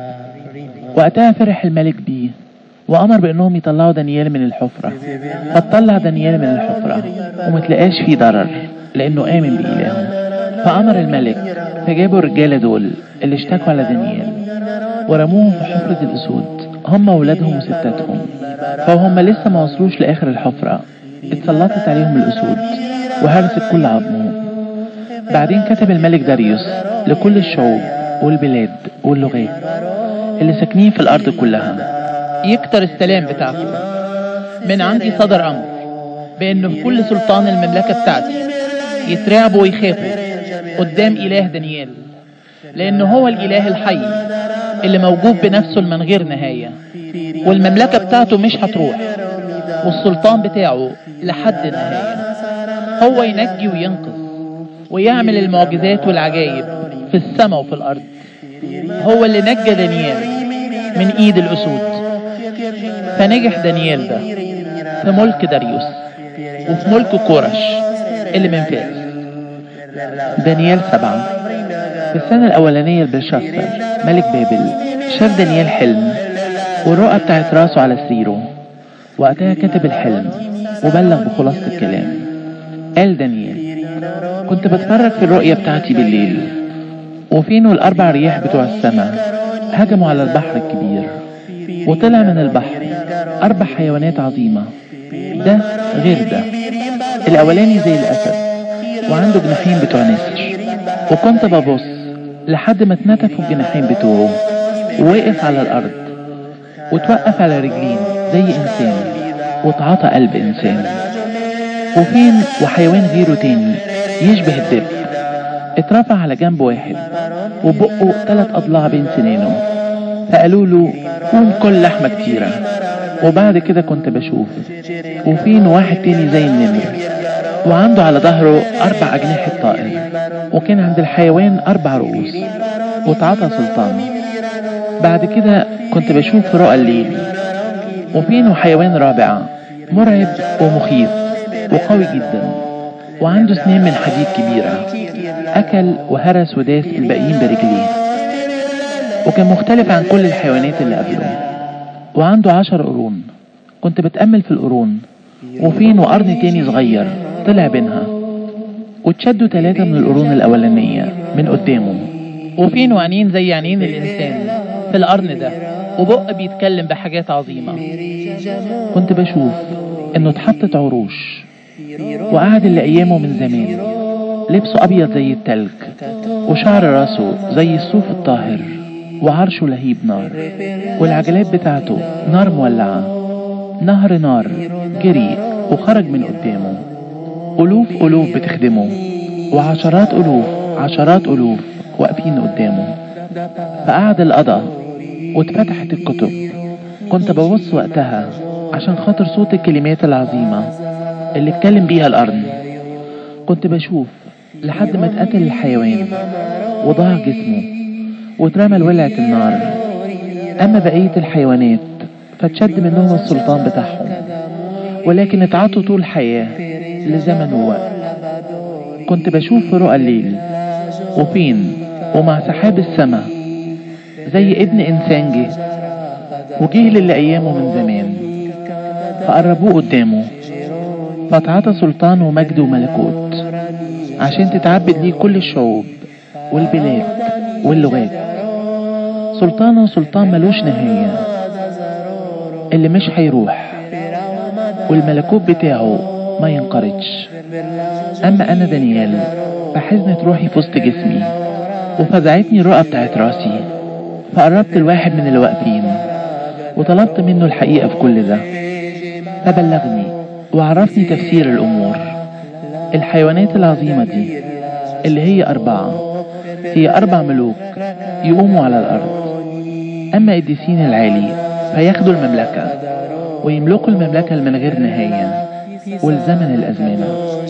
وقتها فرح الملك بيه وأمر بأنهم يطلعوا دانيال من الحفرة فطلع دانيال من الحفرة وما تلاقاش فيه ضرر لأنه آمن بإلهه فأمر الملك فجابوا الرجالة دول اللي اشتكوا على دانيال ورموهم في حفرة الأسود هم وولادهم وستاتهم فهم لسه ما وصلوش لآخر الحفرة اتسلطت عليهم الأسود وهرست كل عظمهم بعدين كتب الملك داريوس لكل الشعوب والبلاد واللغات اللي ساكنين في الأرض كلها يكتر السلام بتاعكم من عندي صدر أمر بأنه في كل سلطان المملكة بتاعتي يترعبوا ويخافوا قدام إله دانيال لأنه هو الإله الحي اللي موجود بنفسه من غير نهاية والمملكة بتاعته مش هتروح والسلطان بتاعه لحد النهاية هو ينجي وينقذ ويعمل المعجزات والعجائب في السماء وفي الأرض هو اللي نجى دانيال من إيد الأسود فنجح دانيال ده في ملك داريوس وفي ملك كورش اللي من فارس دانيال سبعة في السنة الأولانية لبلشسر ملك بابل شاف دانيال حلم والرؤى بتاعت راسه على سريره وقتها كتب الحلم وبلغ بخلاصة الكلام قال دانيال كنت بتفرج في الرؤية بتاعتي بالليل وفين الأربع رياح بتوع السماء هجموا على البحر الكبير وطلع من البحر أربع حيوانات عظيمة ده غير ده الأولاني زي الأسد وعنده جناحين بتوع نسر وكنت ببص لحد ما اتنتفوا الجناحين بتوعه ووقف على الأرض وتوقف على رجلين زي إنسان وتعاطى قلب إنسان وفين وحيوان غيره تاني يشبه الدب اترفع على جنب واحد وبقه ثلاث أضلاع بين سنانه فقالوا له قوم كل لحمة كتيرة وبعد كده كنت بشوف وفين واحد تاني زي النمر وعنده على ظهره أربع أجنحة طائر وكان عند الحيوان أربع رؤوس واتعطى سلطان بعد كده كنت بشوف في رؤى الليل وفين حيوان رابع مرعب ومخيف وقوي جدا وعنده سنين من حديد كبيرة أكل وهرس وداس الباقيين برجليه وكان مختلف عن كل الحيوانات اللي قبله وعنده عشر قرون كنت بتأمل في القرون وفين وقرن تاني صغير طلع بينها وتشدوا ثلاثة من القرون الأولانية من قدامه وفين وعينين زي عينين الإنسان في القرن ده وبق بيتكلم بحاجات عظيمة كنت بشوف إنه اتحطت عروش وقعد اللي أيامه من زمان لبسه أبيض زي التلج وشعر راسه زي الصوف الطاهر وعرشه لهيب نار والعجلات بتاعته نار مولعة نهر نار جري وخرج من قدامه ألوف ألوف بتخدمه وعشرات ألوف عشرات ألوف واقفين قدامه فقعد القضاء واتفتحت الكتب كنت ببص وقتها عشان خاطر صوت الكلمات العظيمة اللي اتكلم بيها الأرض كنت بشوف لحد ما اتقتل الحيوان وضاع جسمه واترمى لولعة النار أما بقية الحيوانات فتشد منهم السلطان بتاعهم ولكن اتعطوا طول حياة لزمن ووقت كنت بشوف في رؤى الليل وفين ومع سحاب السماء زي ابن إنسان جه وجه للي أيامه من زمان فقربوه قدامه فاتعطى سلطان ومجد وملكوت عشان تتعبد ليه كل الشعوب والبلاد واللغات سلطانه سلطان ملوش نهاية اللي مش هيروح والملكوت بتاعه ما ينقرضش أما أنا دانيال فحزنت روحي في وسط جسمي وفزعتني الرؤى بتاعت راسي فقربت الواحد من اللي واقفين وطلبت منه الحقيقة في كل ده فبلغني وعرفني تفسير الأمور الحيوانات العظيمة دي اللي هي أربعة هي أربع ملوك يقوموا على الأرض أما قديسين العالي فياخدوا المملكة ويملكوا المملكة من غير نهاية والزمن الأزمنة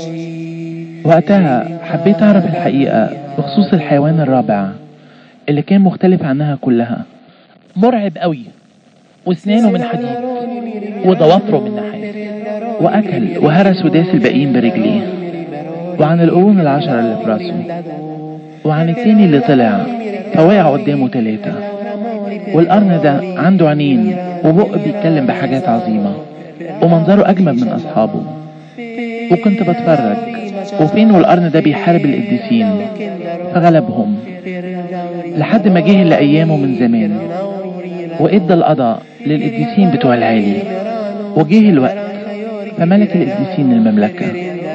وقتها حبيت أعرف الحقيقة بخصوص الحيوان الرابع اللي كان مختلف عنها كلها مرعب قوي واسنانه من حديد وضوافره من نحاس وأكل وهرس وداس الباقيين برجليه وعن القرون العشرة اللي في راسه وعن التاني اللي طلع فوقع قدامه تلاتة والقرن ده عنده عينين وبق بيتكلم بحاجات عظيمة ومنظره أجمل من أصحابه وكنت بتفرج وفين والقرن ده بيحارب القديسين فغلبهم لحد ما جه اللي أيامه من زمان وإدى القضاء للقديسين بتوع العالي وجه الوقت فملك القديسين المملكة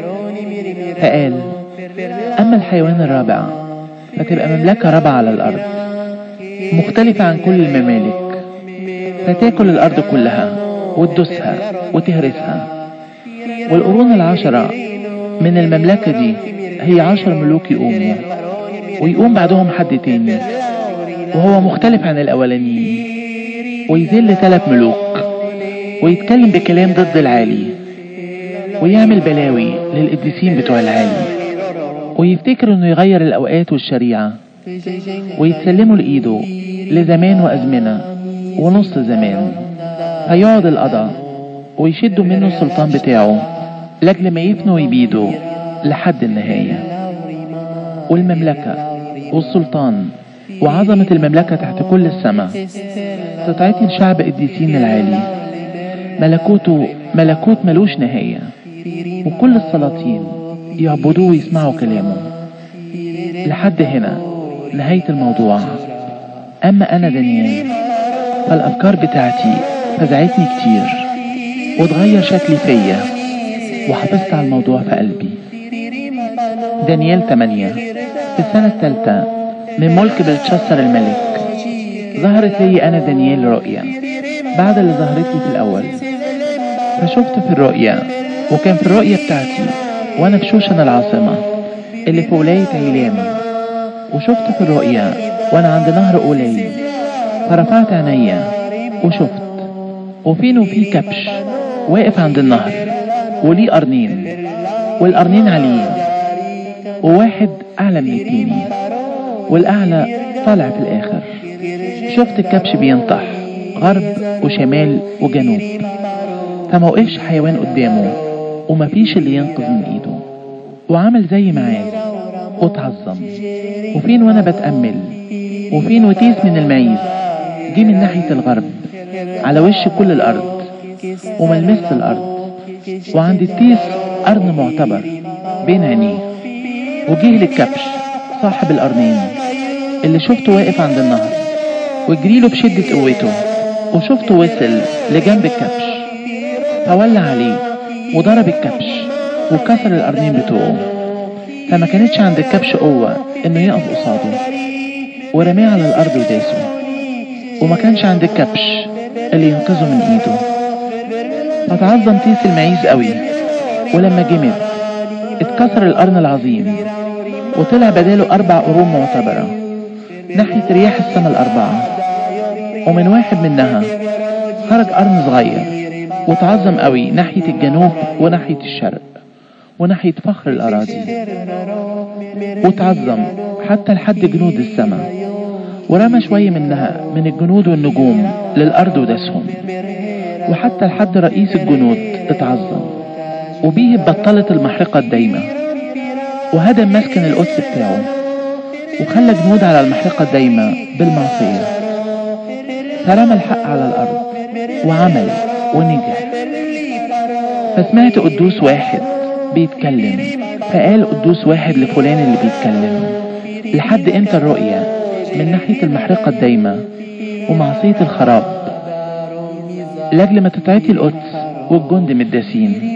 فقال أما الحيوان الرابع فتبقى مملكة رابعة على الأرض مختلفة عن كل الممالك فتاكل الأرض كلها وتدوسها وتهرسها والقرون العشرة من المملكة دي هي عشر ملوك يقوموا ويقوم بعدهم حد تاني وهو مختلف عن الأولانيين ويذل ثلاث ملوك ويتكلم بكلام ضد العالي ويعمل بلاوي للقديسين بتوع العالي ويفتكر انه يغير الاوقات والشريعة ويتسلموا لايده لزمان وازمنة ونص زمان هيقعد القضاء ويشدوا منه السلطان بتاعه لاجل ما يفنوا ويبيدوا لحد النهاية والمملكة والسلطان وعظمة المملكة تحت كل السماء تتعطي لشعب قديسين العالي ملكوته ملكوت ملوش نهاية وكل السلاطين يعبدوه ويسمعوا كلامه لحد هنا نهاية الموضوع أما أنا دانيال فالأفكار بتاعتي فزعتني كتير وتغير شكلي فيا وحافظت على الموضوع في قلبي دانيال 8 في السنة الثالثة من ملك بلتشسر الملك ظهرت لي أنا دانيال رؤيا بعد اللي ظهرت لي في الأول فشفت في الرؤيا وكان في الرؤيا بتاعتي وأنا في شوشن العاصمة اللي في ولاية عيلام وشفت في الرؤيا وأنا عند نهر أولاي فرفعت عينيا وشفت وفين وفي كبش واقف عند النهر وليه قرنين والقرنين عليه وواحد أعلى من التاني والأعلى طالع في الآخر شفت الكبش بينطح غرب وشمال وجنوب فما وقفش حيوان قدامه ومفيش اللي ينقذ من ايده وعمل زي ما عايز واتعظم وفين وانا بتأمل وفين وتيس من المعيز جه من ناحية الغرب على وش كل الأرض وملمس الأرض وعند التيس قرن معتبر بين عينيه وجه للكبش صاحب القرنين اللي شفته واقف عند النهر وجريله بشدة قوته وشفته وصل لجنب الكبش فولع عليه وضرب الكبش وكسر القرنين بتوعه فما كانتش عند الكبش قوة انه يقف قصاده ورماه على الارض وداسه وما كانش عند الكبش اللي ينقذه من ايده فتعظم تيس المعيز قوي ولما جمد اتكسر القرن العظيم وطلع بداله اربع قرون معتبرة ناحية رياح السماء الاربعة ومن واحد منها خرج قرن صغير وتعظم قوي ناحية الجنوب وناحية الشرق وناحية فخر الأراضي وتعظم حتى لحد جنود السماء ورمى شوية منها من الجنود والنجوم للأرض وداسهم وحتى لحد رئيس الجنود اتعظم وبيه بطلت المحرقة الدايمة وهدم مسكن القدس بتاعه وخلى جنود على المحرقة الدايمة بالمعصية فرمى الحق على الأرض وعمل ونجح فسمعت قدوس واحد بيتكلم فقال قدوس واحد لفلان اللي بيتكلم لحد امتى الرؤية من ناحية المحرقة الدايمة ومعصية الخراب لأجل ما تتعطي القدس والجند متداسين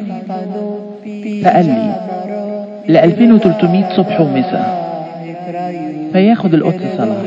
فقال لي ل 2300 صبح ومساء فياخد القدس صلاح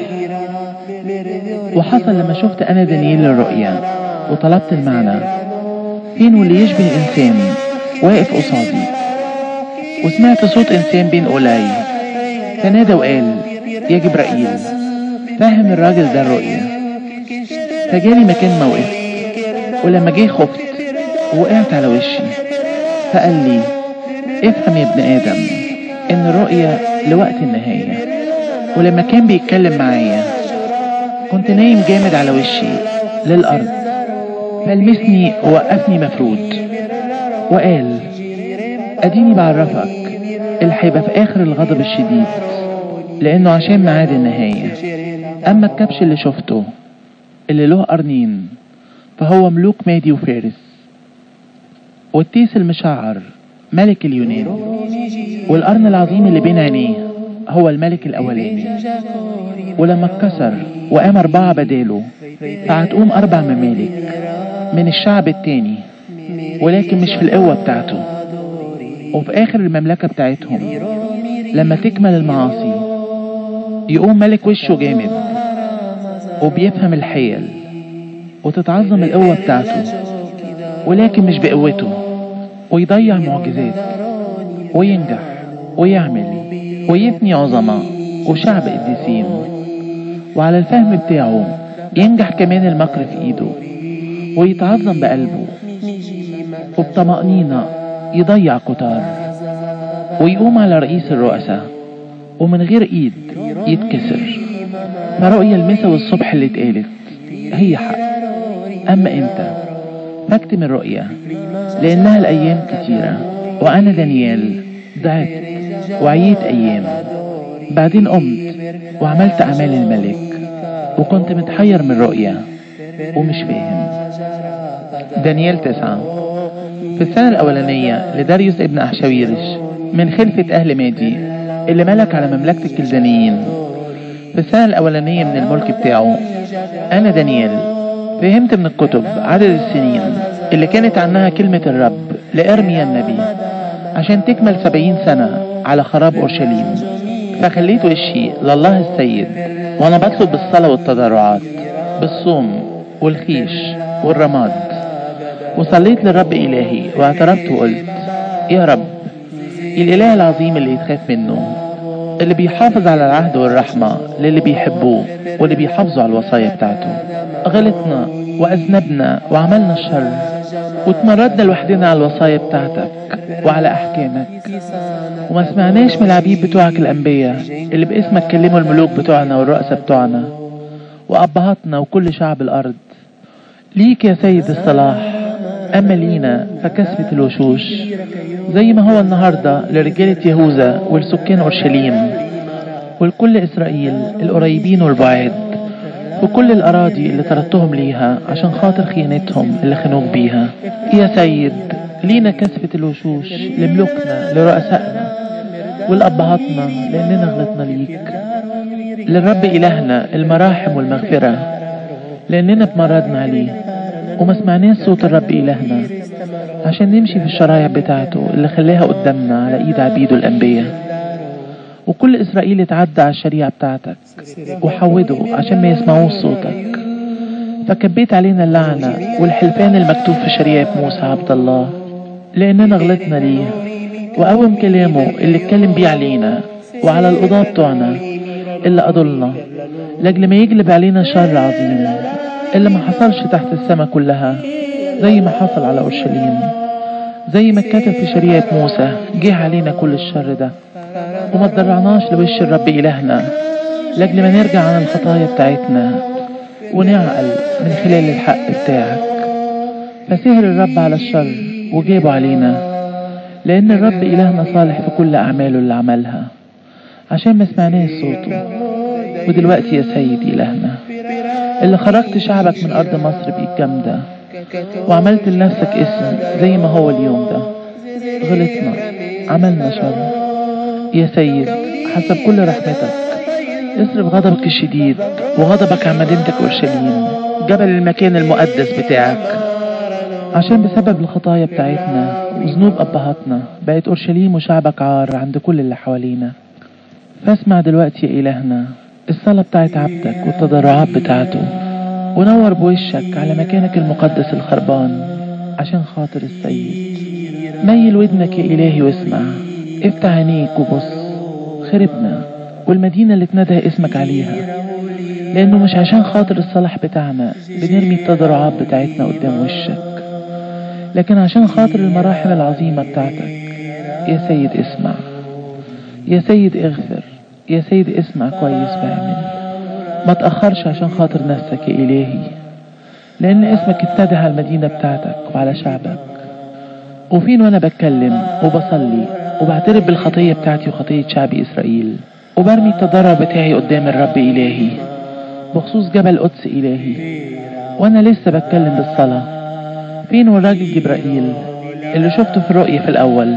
وحصل لما شفت أنا دانيال الرؤيا وطلبت المعنى فين واللي يشبه إنسان واقف قصادي وسمعت صوت إنسان بين قولاي فنادى وقال يا جبرائيل فهم الراجل ده الرؤيا فجالي مكان موقف ولما جه خفت وقعت على وشي فقال لي افهم يا ابن آدم إن الرؤيا لوقت النهاية ولما كان بيتكلم معايا كنت نايم جامد على وشي للأرض فلمسني ووقفني مفرود وقال أديني بعرفك اللي هيبقى في آخر الغضب الشديد لأنه عشان معاد النهاية أما الكبش اللي شفته اللي له قرنين فهو ملوك مادي وفارس والتيس المشعر ملك اليونان والقرن العظيم اللي بين عينيه هو الملك الأولاني ولما اتكسر وقام أربعة بداله فهتقوم أربع ممالك من الشعب التاني ولكن مش في القوة بتاعته وفي آخر المملكة بتاعتهم لما تكمل المعاصي يقوم ملك وشه جامد وبيفهم الحيل وتتعظم القوة بتاعته ولكن مش بقوته ويضيع معجزات وينجح ويعمل ويبني عظماء وشعب قديسين وعلى الفهم بتاعه ينجح كمان المكر في ايده ويتعظم بقلبه وبطمأنينة يضيع كتار ويقوم على رئيس الرؤساء ومن غير ايد يتكسر فرؤيا المسا والصبح اللي اتقالت هي حق اما انت فاكتم الرؤيا لانها الايام كتيرة وانا دانيال ضعت وعييت ايام بعدين قمت وعملت اعمال الملك وكنت متحير من الرؤيا ومش فاهم دانيال تسعة في السنة الأولانية لداريوس ابن أحشاويرش من خلفة أهل مادي اللي ملك على مملكة الكلدانيين في السنة الأولانية من الملك بتاعه أنا دانيال فهمت من الكتب عدد السنين اللي كانت عنها كلمة الرب لإرميا النبي عشان تكمل سبعين سنة على خراب أورشليم فخليت وشي لله السيد وأنا بطلب بالصلاة والتضرعات بالصوم والخيش والرماد وصليت للرب إلهي واعترفت وقلت يا رب الإله العظيم اللي يتخاف منه اللي بيحافظ على العهد والرحمة للي بيحبوه واللي بيحافظوا على الوصايا بتاعته غلطنا وأذنبنا وعملنا الشر واتمردنا لوحدنا على الوصايا بتاعتك وعلى أحكامك وما سمعناش من العبيد بتوعك الأنبياء اللي باسمك كلموا الملوك بتوعنا والرؤساء بتوعنا وأبهاتنا وكل شعب الأرض ليك يا سيد الصلاح أما لينا فكسفة الوشوش زي ما هو النهاردة لرجالة يهوذا ولسكان أورشليم ولكل إسرائيل القريبين والبعاد وكل الأراضي اللي طردتهم ليها عشان خاطر خيانتهم اللي خانوك بيها يا سيد لينا كسفة الوشوش لملوكنا لرؤسائنا ولأبهاتنا لأننا غلطنا ليك للرب إلهنا المراحم والمغفرة لأننا اتمردنا عليه وما سمعناش صوت الرب إلهنا عشان نمشي في الشرايع بتاعته اللي خلاها قدامنا على إيد عبيده الأنبياء وكل إسرائيل اتعدى على الشريعة بتاعتك وحودوا عشان ما يسمعوش صوتك فكبيت علينا اللعنة والحلفان المكتوب في شريعة موسى عبد الله لأننا غلطنا ليه وقوم كلامه اللي اتكلم بيه علينا وعلى القضاة بتوعنا اللي أضلنا لأجل ما يجلب علينا شر عظيم اللي ما حصلش تحت السماء كلها زي ما حصل على أورشليم زي ما اتكتب في شريعة موسى جه علينا كل الشر ده وما تضرعناش لوش الرب إلهنا لأجل ما نرجع عن الخطايا بتاعتنا ونعقل من خلال الحق بتاعك فسهر الرب على الشر وجابه علينا لأن الرب إلهنا صالح في كل أعماله اللي عملها عشان ما سمعناش صوته ودلوقتي يا سيد إلهنا اللي خرجت شعبك من أرض مصر بالجامدة وعملت لنفسك اسم زي ما هو اليوم ده غلطنا عملنا شر يا سيد حسب كل رحمتك اصرف غضبك الشديد وغضبك عن مدينتك أورشليم جبل المكان المقدس بتاعك عشان بسبب الخطايا بتاعتنا وذنوب أبهاتنا بقت أورشليم وشعبك عار عند كل اللي حوالينا فاسمع دلوقتي يا إلهنا الصلاة بتاعت عبدك والتضرعات بتاعته ونور بوشك على مكانك المقدس الخربان عشان خاطر السيد ميل ودنك يا إلهي واسمع افتح عينيك وبص خربنا والمدينة اللي اتندى اسمك عليها لأنه مش عشان خاطر الصلاح بتاعنا بنرمي التضرعات بتاعتنا قدام وشك لكن عشان خاطر المراحم العظيمة بتاعتك يا سيد اسمع يا سيد اغفر يا سيد اسمع كويس بعمل ما تأخرش عشان خاطر نفسك يا إلهي لأن اسمك اتدى على المدينة بتاعتك وعلى شعبك وفين وأنا بتكلم وبصلي وبعترف بالخطية بتاعتي وخطية شعب إسرائيل وبرمي التضرع بتاعي قدام الرب إلهي بخصوص جبل قدس إلهي وأنا لسه بتكلم بالصلاة فين والراجل جبرائيل اللي شفته في الرؤية في الأول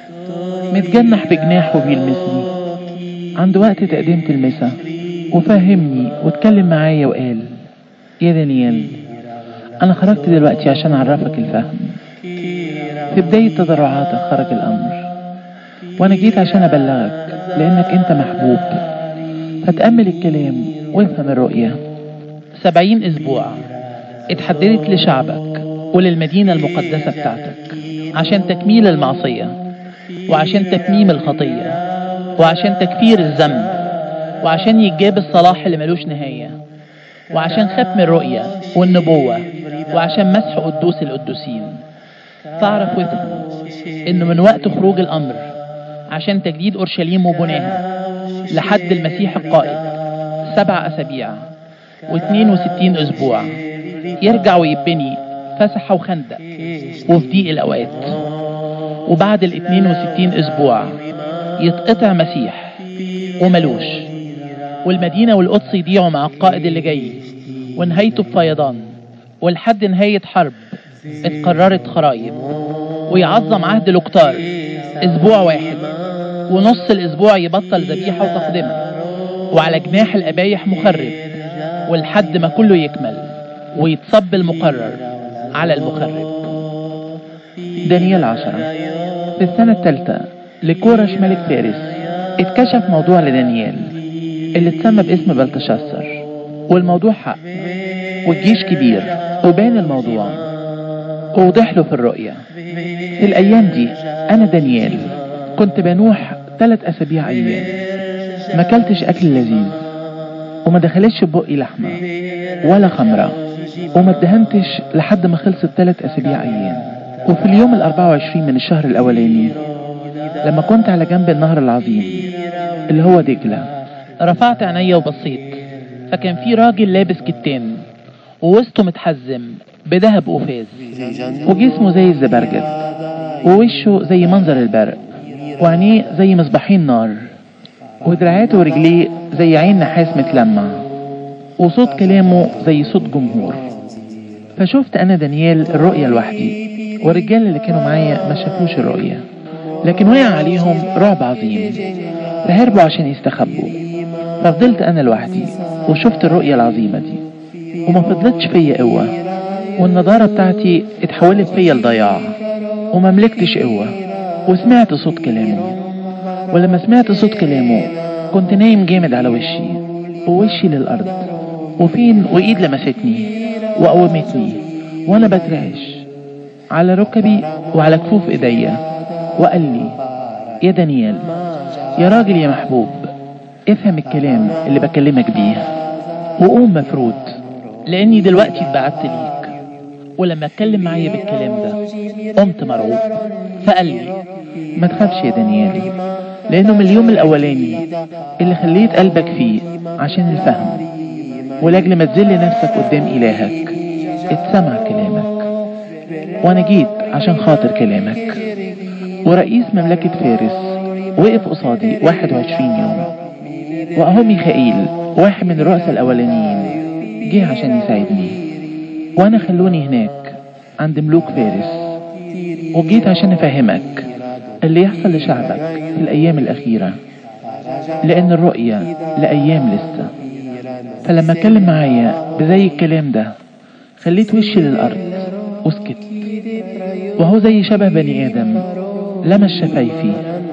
متجنح بجناحه بيلمسني عند وقت تقديم المسا وفهمني واتكلم معايا وقال يا دانيال أنا خرجت دلوقتي عشان أعرفك الفهم في بداية تضرعاتك خرج الأمر وأنا جيت عشان أبلغك لأنك أنت محبوب فتأمل الكلام وافهم الرؤية سبعين أسبوع اتحددت لشعبك وللمدينة المقدسة بتاعتك عشان تكميل المعصية وعشان تتميم الخطية وعشان تكفير الذنب وعشان يجاب الصلاح اللي ملوش نهاية وعشان ختم الرؤية والنبوة وعشان مسح قدوس القدوسين تعرف وتفهم انه من وقت خروج الامر عشان تجديد اورشليم وبناها لحد المسيح القائد سبع اسابيع و62 اسبوع يرجع ويبني فسحة وخندق وفي ضيق الاوقات وبعد ال 62 اسبوع يتقطع مسيح وملوش والمدينة والقدس يضيعوا مع القائد اللي جاي ونهايته بفيضان ولحد نهاية حرب اتقررت خرايب ويعظم عهد الكتار اسبوع واحد ونص الاسبوع يبطل ذبيحه وتقدمه وعلى جناح الابايح مخرب ولحد ما كله يكمل ويتصب المقرر على المخرب دانيال عشرة في السنة الثالثة لكورش ملك فارس اتكشف موضوع لدانيال اللي اتسمى باسم بلتشسر والموضوع حق والجيش كبير وبان الموضوع ووضح له في الرؤية في الأيام دي أنا دانيال كنت بنوح ثلاث أسابيع أيام ما كلتش أكل لذيذ وما دخلتش بقي لحمة ولا خمرة وما ادهنتش لحد ما خلصت ثلاث أسابيع أيام وفي اليوم ال 24 من الشهر الأولاني لما كنت على جنب النهر العظيم اللي هو دجلة رفعت عينيا وبصيت فكان في راجل لابس كتان ووسطه متحزم بذهب قفاز وجسمه زي الزبرجد ووشه زي منظر البرق وعينيه زي مصباحين نار ودراعاته ورجليه زي عين نحاس متلمع وصوت كلامه زي صوت جمهور فشفت أنا دانيال الرؤية لوحدي والرجال اللي كانوا معايا ما شافوش الرؤية لكن وقع عليهم رعب عظيم فهربوا عشان يستخبوا ففضلت أنا لوحدي وشفت الرؤية العظيمة دي وما فضلتش فيا قوة والنضارة بتاعتي اتحولت فيا لضياع وما ملكتش قوة وسمعت صوت كلامه ولما سمعت صوت كلامه كنت نايم جامد على وشي ووشي للأرض وفين وإيد لمستني وقومتني وأنا بترعش على ركبي وعلى كفوف إيديا وقال لي يا دانيال يا راجل يا محبوب افهم الكلام اللي بكلمك بيه وقوم مفروض لاني دلوقتي اتبعت ليك ولما اتكلم معايا بالكلام ده قمت مرعوب فقال لي ما تخافش يا دانيال لأنه من اليوم الأولاني اللي خليت قلبك فيه عشان الفهم ولأجل ما تذل نفسك قدام إلهك اتسمع كلامك وأنا جيت عشان خاطر كلامك ورئيس مملكة فارس وقف قصادي 21 يوم وأهو ميخائيل واحد من الرؤساء الأولانيين جه عشان يساعدني وأنا خلوني هناك عند ملوك فارس وجيت عشان أفهمك اللي يحصل لشعبك في الأيام الأخيرة لأن الرؤية لأيام لسه فلما اتكلم معايا بزي الكلام ده خليت وشي للأرض وسكت وهو زي شبه بني آدم لمس شفايفي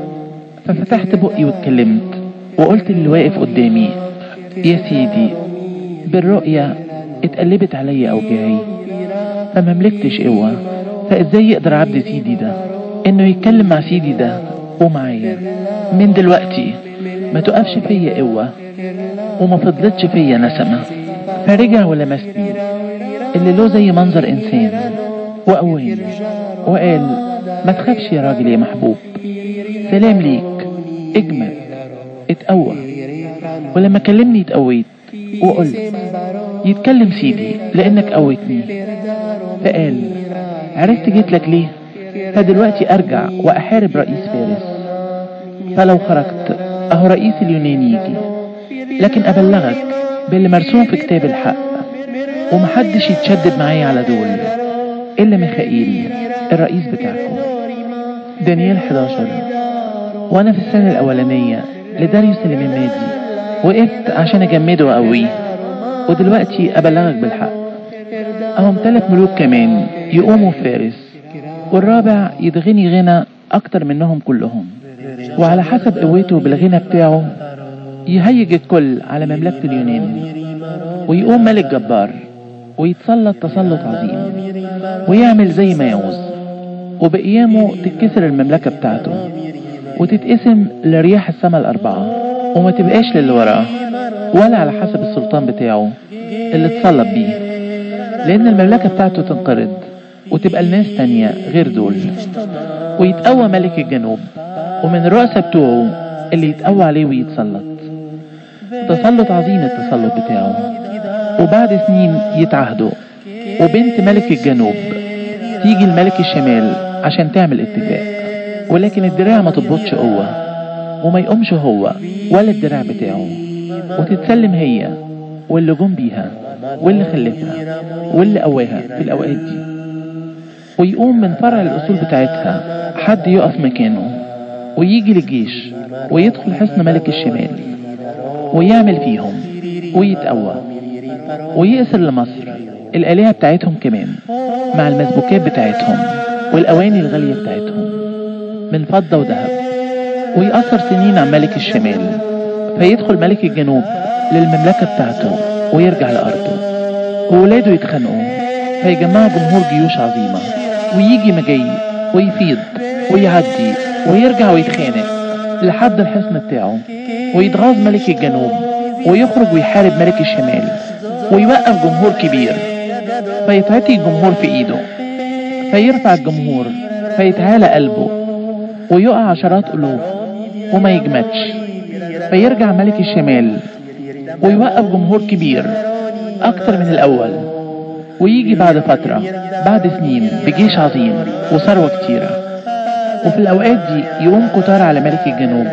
ففتحت بقي واتكلمت وقلت للي واقف قدامي يا سيدي بالرؤية اتقلبت عليا أوجاعي فما ملكتش قوة فازاي يقدر عبد سيدي ده انه يتكلم مع سيدي ده ومعايا من دلوقتي ما تقفش فيا قوة وما فضلتش فيا نسمة فرجع ولمسني اللي له زي منظر انسان وقواني وقال ما تخافش يا راجل يا محبوب سلام ليك اجمل اتقوى ولما كلمني اتقويت وقلت يتكلم سيدي لانك قويتني فقال عرفت جيت لك ليه فدلوقتي ارجع واحارب رئيس فارس فلو خرجت اهو رئيس اليونان يجي لكن ابلغك باللي مرسوم في كتاب الحق ومحدش يتشدد معايا على دول الا ميخائيل الرئيس بتاعكم دانيال 11 وانا في السنة الاولانية لداريوس الميمادي وقفت عشان اجمده واقويه ودلوقتي ابلغك بالحق اهم ثلاث ملوك كمان يقوموا في فارس والرابع يتغني غنى اكتر منهم كلهم وعلى حسب قوته بالغنى بتاعه يهيج الكل على مملكة اليونان ويقوم ملك جبار ويتسلط تسلط عظيم ويعمل زي ما يعوز وبقيامه تتكسر المملكة بتاعته وتتقسم لرياح السماء الأربعة وما تبقاش للي وراه ولا على حسب السلطان بتاعه اللي اتسلط بيه لأن المملكة بتاعته تنقرض وتبقى لناس تانية غير دول ويتقوى ملك الجنوب ومن الرؤساء بتوعه اللي يتقوى عليه ويتسلط تسلط عظيم التسلط بتاعه وبعد سنين يتعهدوا وبنت ملك الجنوب تيجي لملك الشمال عشان تعمل اتفاق ولكن الدراع ما تضبطش قوة وما يقومش هو ولا الدراع بتاعه وتتسلم هي واللي جم بيها واللي خلفها واللي قواها في الأوقات دي ويقوم من فرع الأصول بتاعتها حد يقف مكانه ويجي للجيش ويدخل حصن ملك الشمال ويعمل فيهم ويتقوى ويأسر لمصر الآلهة بتاعتهم كمان مع المسبوكات بتاعتهم والأواني الغالية بتاعتهم من فضة وذهب ويأثر سنين عن ملك الشمال فيدخل ملك الجنوب للمملكة بتاعته ويرجع لأرضه وولاده يتخانقوا فيجمعوا جمهور جيوش عظيمة ويجي مجي ويفيض ويعدي ويرجع ويتخانق لحد الحصن بتاعه ويتغاظ ملك الجنوب ويخرج ويحارب ملك الشمال ويوقف جمهور كبير فيتعطي الجمهور في ايده فيرفع الجمهور فيتعالى قلبه ويقع عشرات ألوف وما يجمدش فيرجع ملك الشمال ويوقف جمهور كبير أكتر من الأول ويجي بعد فترة بعد سنين بجيش عظيم وثروة كتيرة وفي الأوقات دي يقوم قطار على ملك الجنوب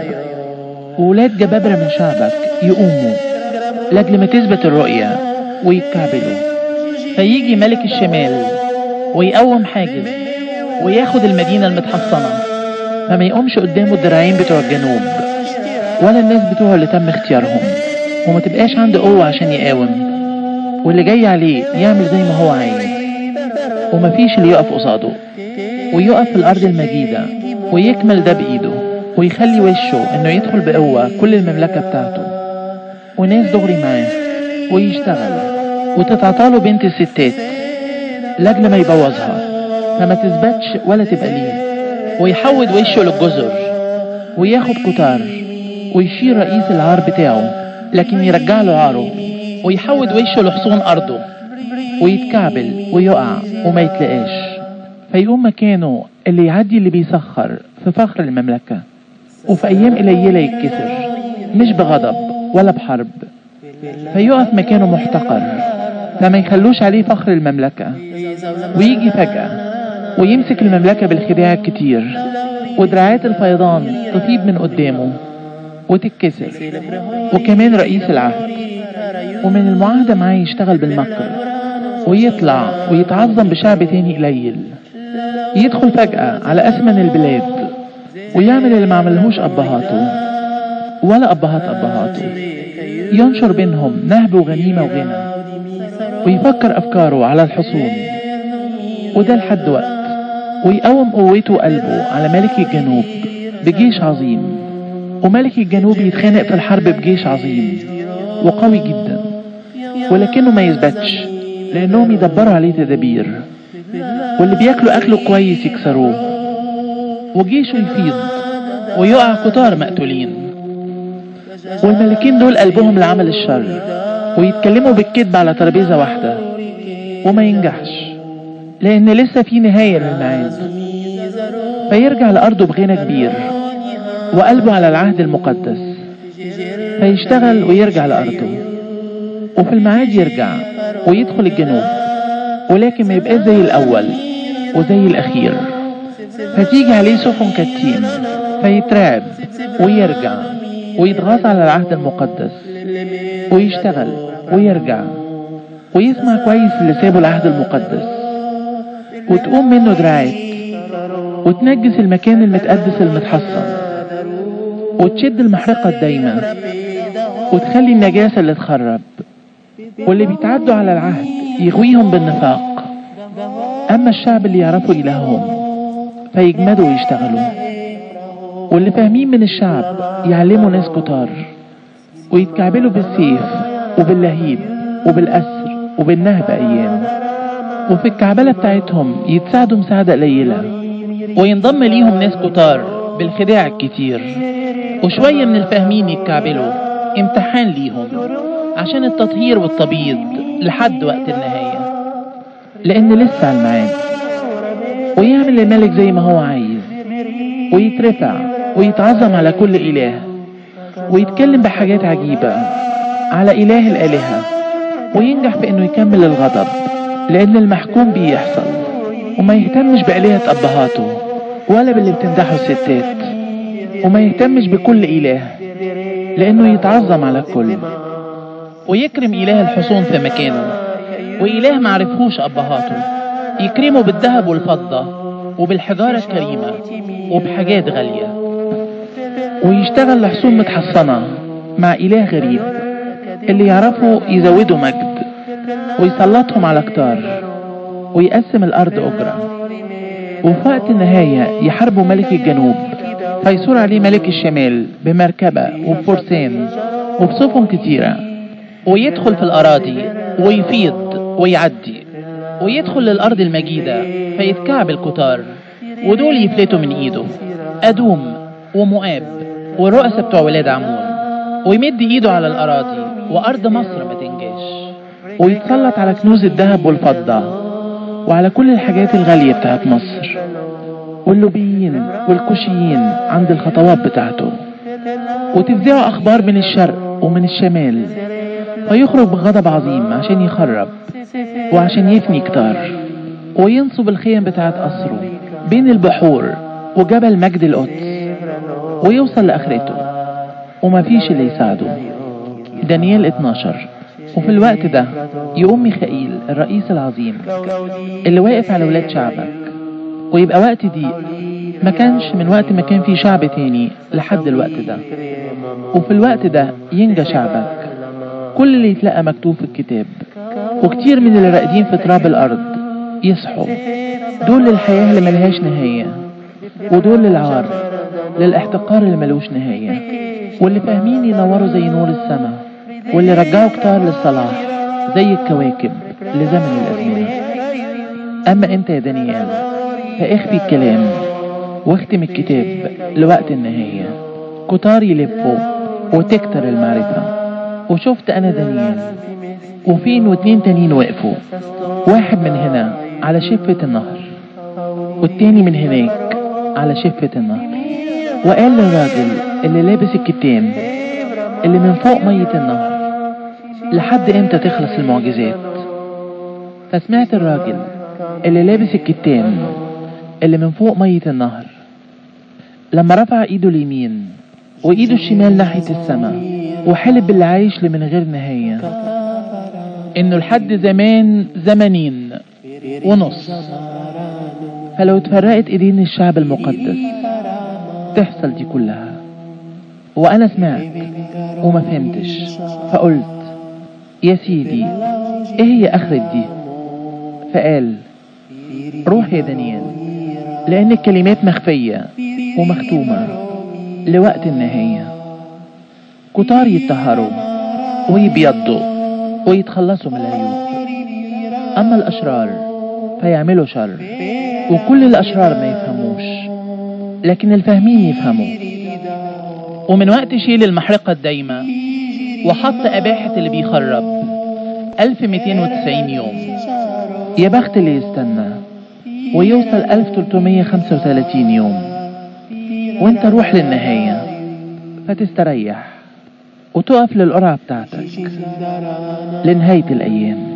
وولاد جبابرة من شعبك يقوموا لأجل ما تثبت الرؤية ويتكعبلوا فيجي ملك الشمال ويقوم حاجز وياخد المدينة المتحصنة فما يقومش قدامه الدراعين بتوع الجنوب ولا الناس بتوعه اللي تم اختيارهم وما تبقاش عنده قوة عشان يقاوم واللي جاي عليه يعمل زي ما هو عايز ومفيش اللي يقف قصاده ويقف في الأرض المجيدة ويكمل ده بإيده ويخلي وشه إنه يدخل بقوة كل المملكة بتاعته وناس دغري معاه ويشتغل وتتعطاله بنت الستات لأجل ما يبوظها فما تثبتش ولا تبقى ليه ويحود وشه للجزر وياخد قطار ويشير رئيس العار بتاعه لكن يرجع له عاره ويحود وشه لحصون أرضه ويتكعبل ويقع وما يتلقاش فيقوم مكانه اللي يعدي اللي بيسخر في فخر المملكة وفي أيام قليلة يتكسر مش بغضب ولا بحرب فيقف مكانه محتقر فما يخلوش عليه فخر المملكة ويجي فجأة ويمسك المملكة بالخداع الكتير ودراعات الفيضان تطيب من قدامه وتتكسر وكمان رئيس العهد ومن المعاهدة معاه يشتغل بالمكر ويطلع ويتعظم بشعب تاني قليل يدخل فجأة على أثمن البلاد ويعمل اللي ما عملهوش أبهاته ولا أبهات أبهاته ينشر بينهم نهب وغنيمة وغنى ويفكر أفكاره على الحصون وده لحد وقت ويقوم قوته وقلبه على ملك الجنوب بجيش عظيم وملك الجنوب يتخانق في الحرب بجيش عظيم وقوي جدا ولكنه ما يثبتش لأنهم يدبروا عليه تدابير واللي بياكلوا أكله كويس يكسروه وجيشه يفيض ويقع قطار مقتولين والملكين دول قلبهم لعمل الشر ويتكلموا بالكذب على ترابيزة واحدة وما ينجحش لأن لسه في نهاية للميعاد فيرجع لأرضه بغنى كبير وقلبه على العهد المقدس فيشتغل ويرجع لأرضه وفي الميعاد يرجع ويدخل الجنوب ولكن ما يبقاش زي الأول وزي الأخير فتيجي عليه سفن كتيم فيترعب ويرجع ويتغاظ على العهد المقدس ويشتغل ويرجع ويسمع كويس اللي سابه العهد المقدس وتقوم منه دراعات وتنجس المكان المتقدس المتحصن وتشد المحرقة الدايمة وتخلي النجاسة اللي تخرب واللي بيتعدوا على العهد يغويهم بالنفاق أما الشعب اللي يعرفوا إلههم فيجمدوا ويشتغلوا واللي فاهمين من الشعب يعلموا ناس كتار ويتكعبلوا بالسيف وباللهيب وبالأسر وبالنهب أيام وفي الكعبلة بتاعتهم يتساعدوا مساعدة قليلة وينضم ليهم ناس كتار بالخداع الكتير وشوية من الفاهمين يتكعبلوا امتحان ليهم عشان التطهير والتبييض لحد وقت النهاية لأن لسه على الميعاد ويعمل للملك زي ما هو عايز ويترفع ويتعظم على كل إله ويتكلم بحاجات عجيبة على إله الآلهة وينجح في إنه يكمل الغضب لأن المحكوم بيه يحصل وما يهتمش بآلهة أبهاته ولا باللي بتمدحه الستات وما يهتمش بكل إله لأنه يتعظم على الكل ويكرم إله الحصون في مكانه وإله معرفهوش أبهاته يكرموا بالذهب والفضة وبالحجارة الكريمة وبحاجات غالية ويشتغل لحصول متحصنة مع إله غريب اللي يعرفوا يزودوا مجد ويسلطهم على كتار ويقسم الأرض أجرة وفي وقت النهاية يحاربوا ملك الجنوب فيثور عليه ملك الشمال بمركبة وبفرسان وبسفن كتيرة ويدخل في الأراضي ويفيض ويعدي ويدخل للأرض المجيدة فيتكعب الكتار ودول يفلتوا من إيده أدوم ومؤاب والرؤساء بتوع ولاد عمون ويمد إيده على الأراضي وأرض مصر ما تنجاش ويتسلط على كنوز الذهب والفضة وعلى كل الحاجات الغالية بتاعت مصر واللوبيين والكوشيين عند الخطوات بتاعته وتفزعوا أخبار من الشرق ومن الشمال فيخرج بغضب عظيم عشان يخرب وعشان يفني كتار وينصب الخيم بتاعت قصره بين البحور وجبل مجد القدس ويوصل لآخرته ومفيش اللي يساعده دانيال 12 وفي الوقت ده يقوم ميخائيل الرئيس العظيم اللي واقف على ولاد شعبك ويبقى وقت ضيق ما كانش من وقت ما كان في شعب تاني لحد الوقت ده وفي الوقت ده ينجى شعبك كل اللي يتلقى مكتوب في الكتاب وكتير من اللي راقدين في تراب الأرض يصحوا دول للحياة اللي ملهاش نهاية ودول للعار للاحتقار اللي ملوش نهاية واللي فاهمين ينوروا زي نور السماء واللي رجعوا كتار للصلاح زي الكواكب لزمن الأزمنة أما أنت يا دانيال فاخفي الكلام واختم الكتاب لوقت النهاية كتار يلفوا وتكتر المعرفة وشفت أنا دانيال وفين واتنين تانيين وقفوا واحد من هنا على شفة النهر والتاني من هناك على شفة النهر وقال للراجل اللي لابس الكتان اللي من فوق مية النهر لحد امتى تخلص المعجزات فسمعت الراجل اللي لابس الكتان اللي من فوق مية النهر لما رفع ايده اليمين وايده الشمال ناحية السماء وحلب باللي عايش لمن غير نهاية إنه لحد زمان زمنين ونص فلو اتفرقت ايدين الشعب المقدس تحصل دي كلها وانا سمعت وما فهمتش فقلت يا سيدي ايه هي اخرة دي فقال روح يا دانيال لان الكلمات مخفية ومختومة لوقت النهاية كتار يتطهروا ويبيضوا ويتخلصوا من العيوب اما الاشرار فيعملوا شر وكل الاشرار ما يفهموش لكن الفاهمين يفهموا ومن وقت شيل المحرقة الدايمة وحط أباحة اللي بيخرب 1290 يوم يا بخت اللي يستنى ويوصل 1335 يوم وانت روح للنهاية فتستريح وتقف للقرعة بتاعتك لنهاية الأيام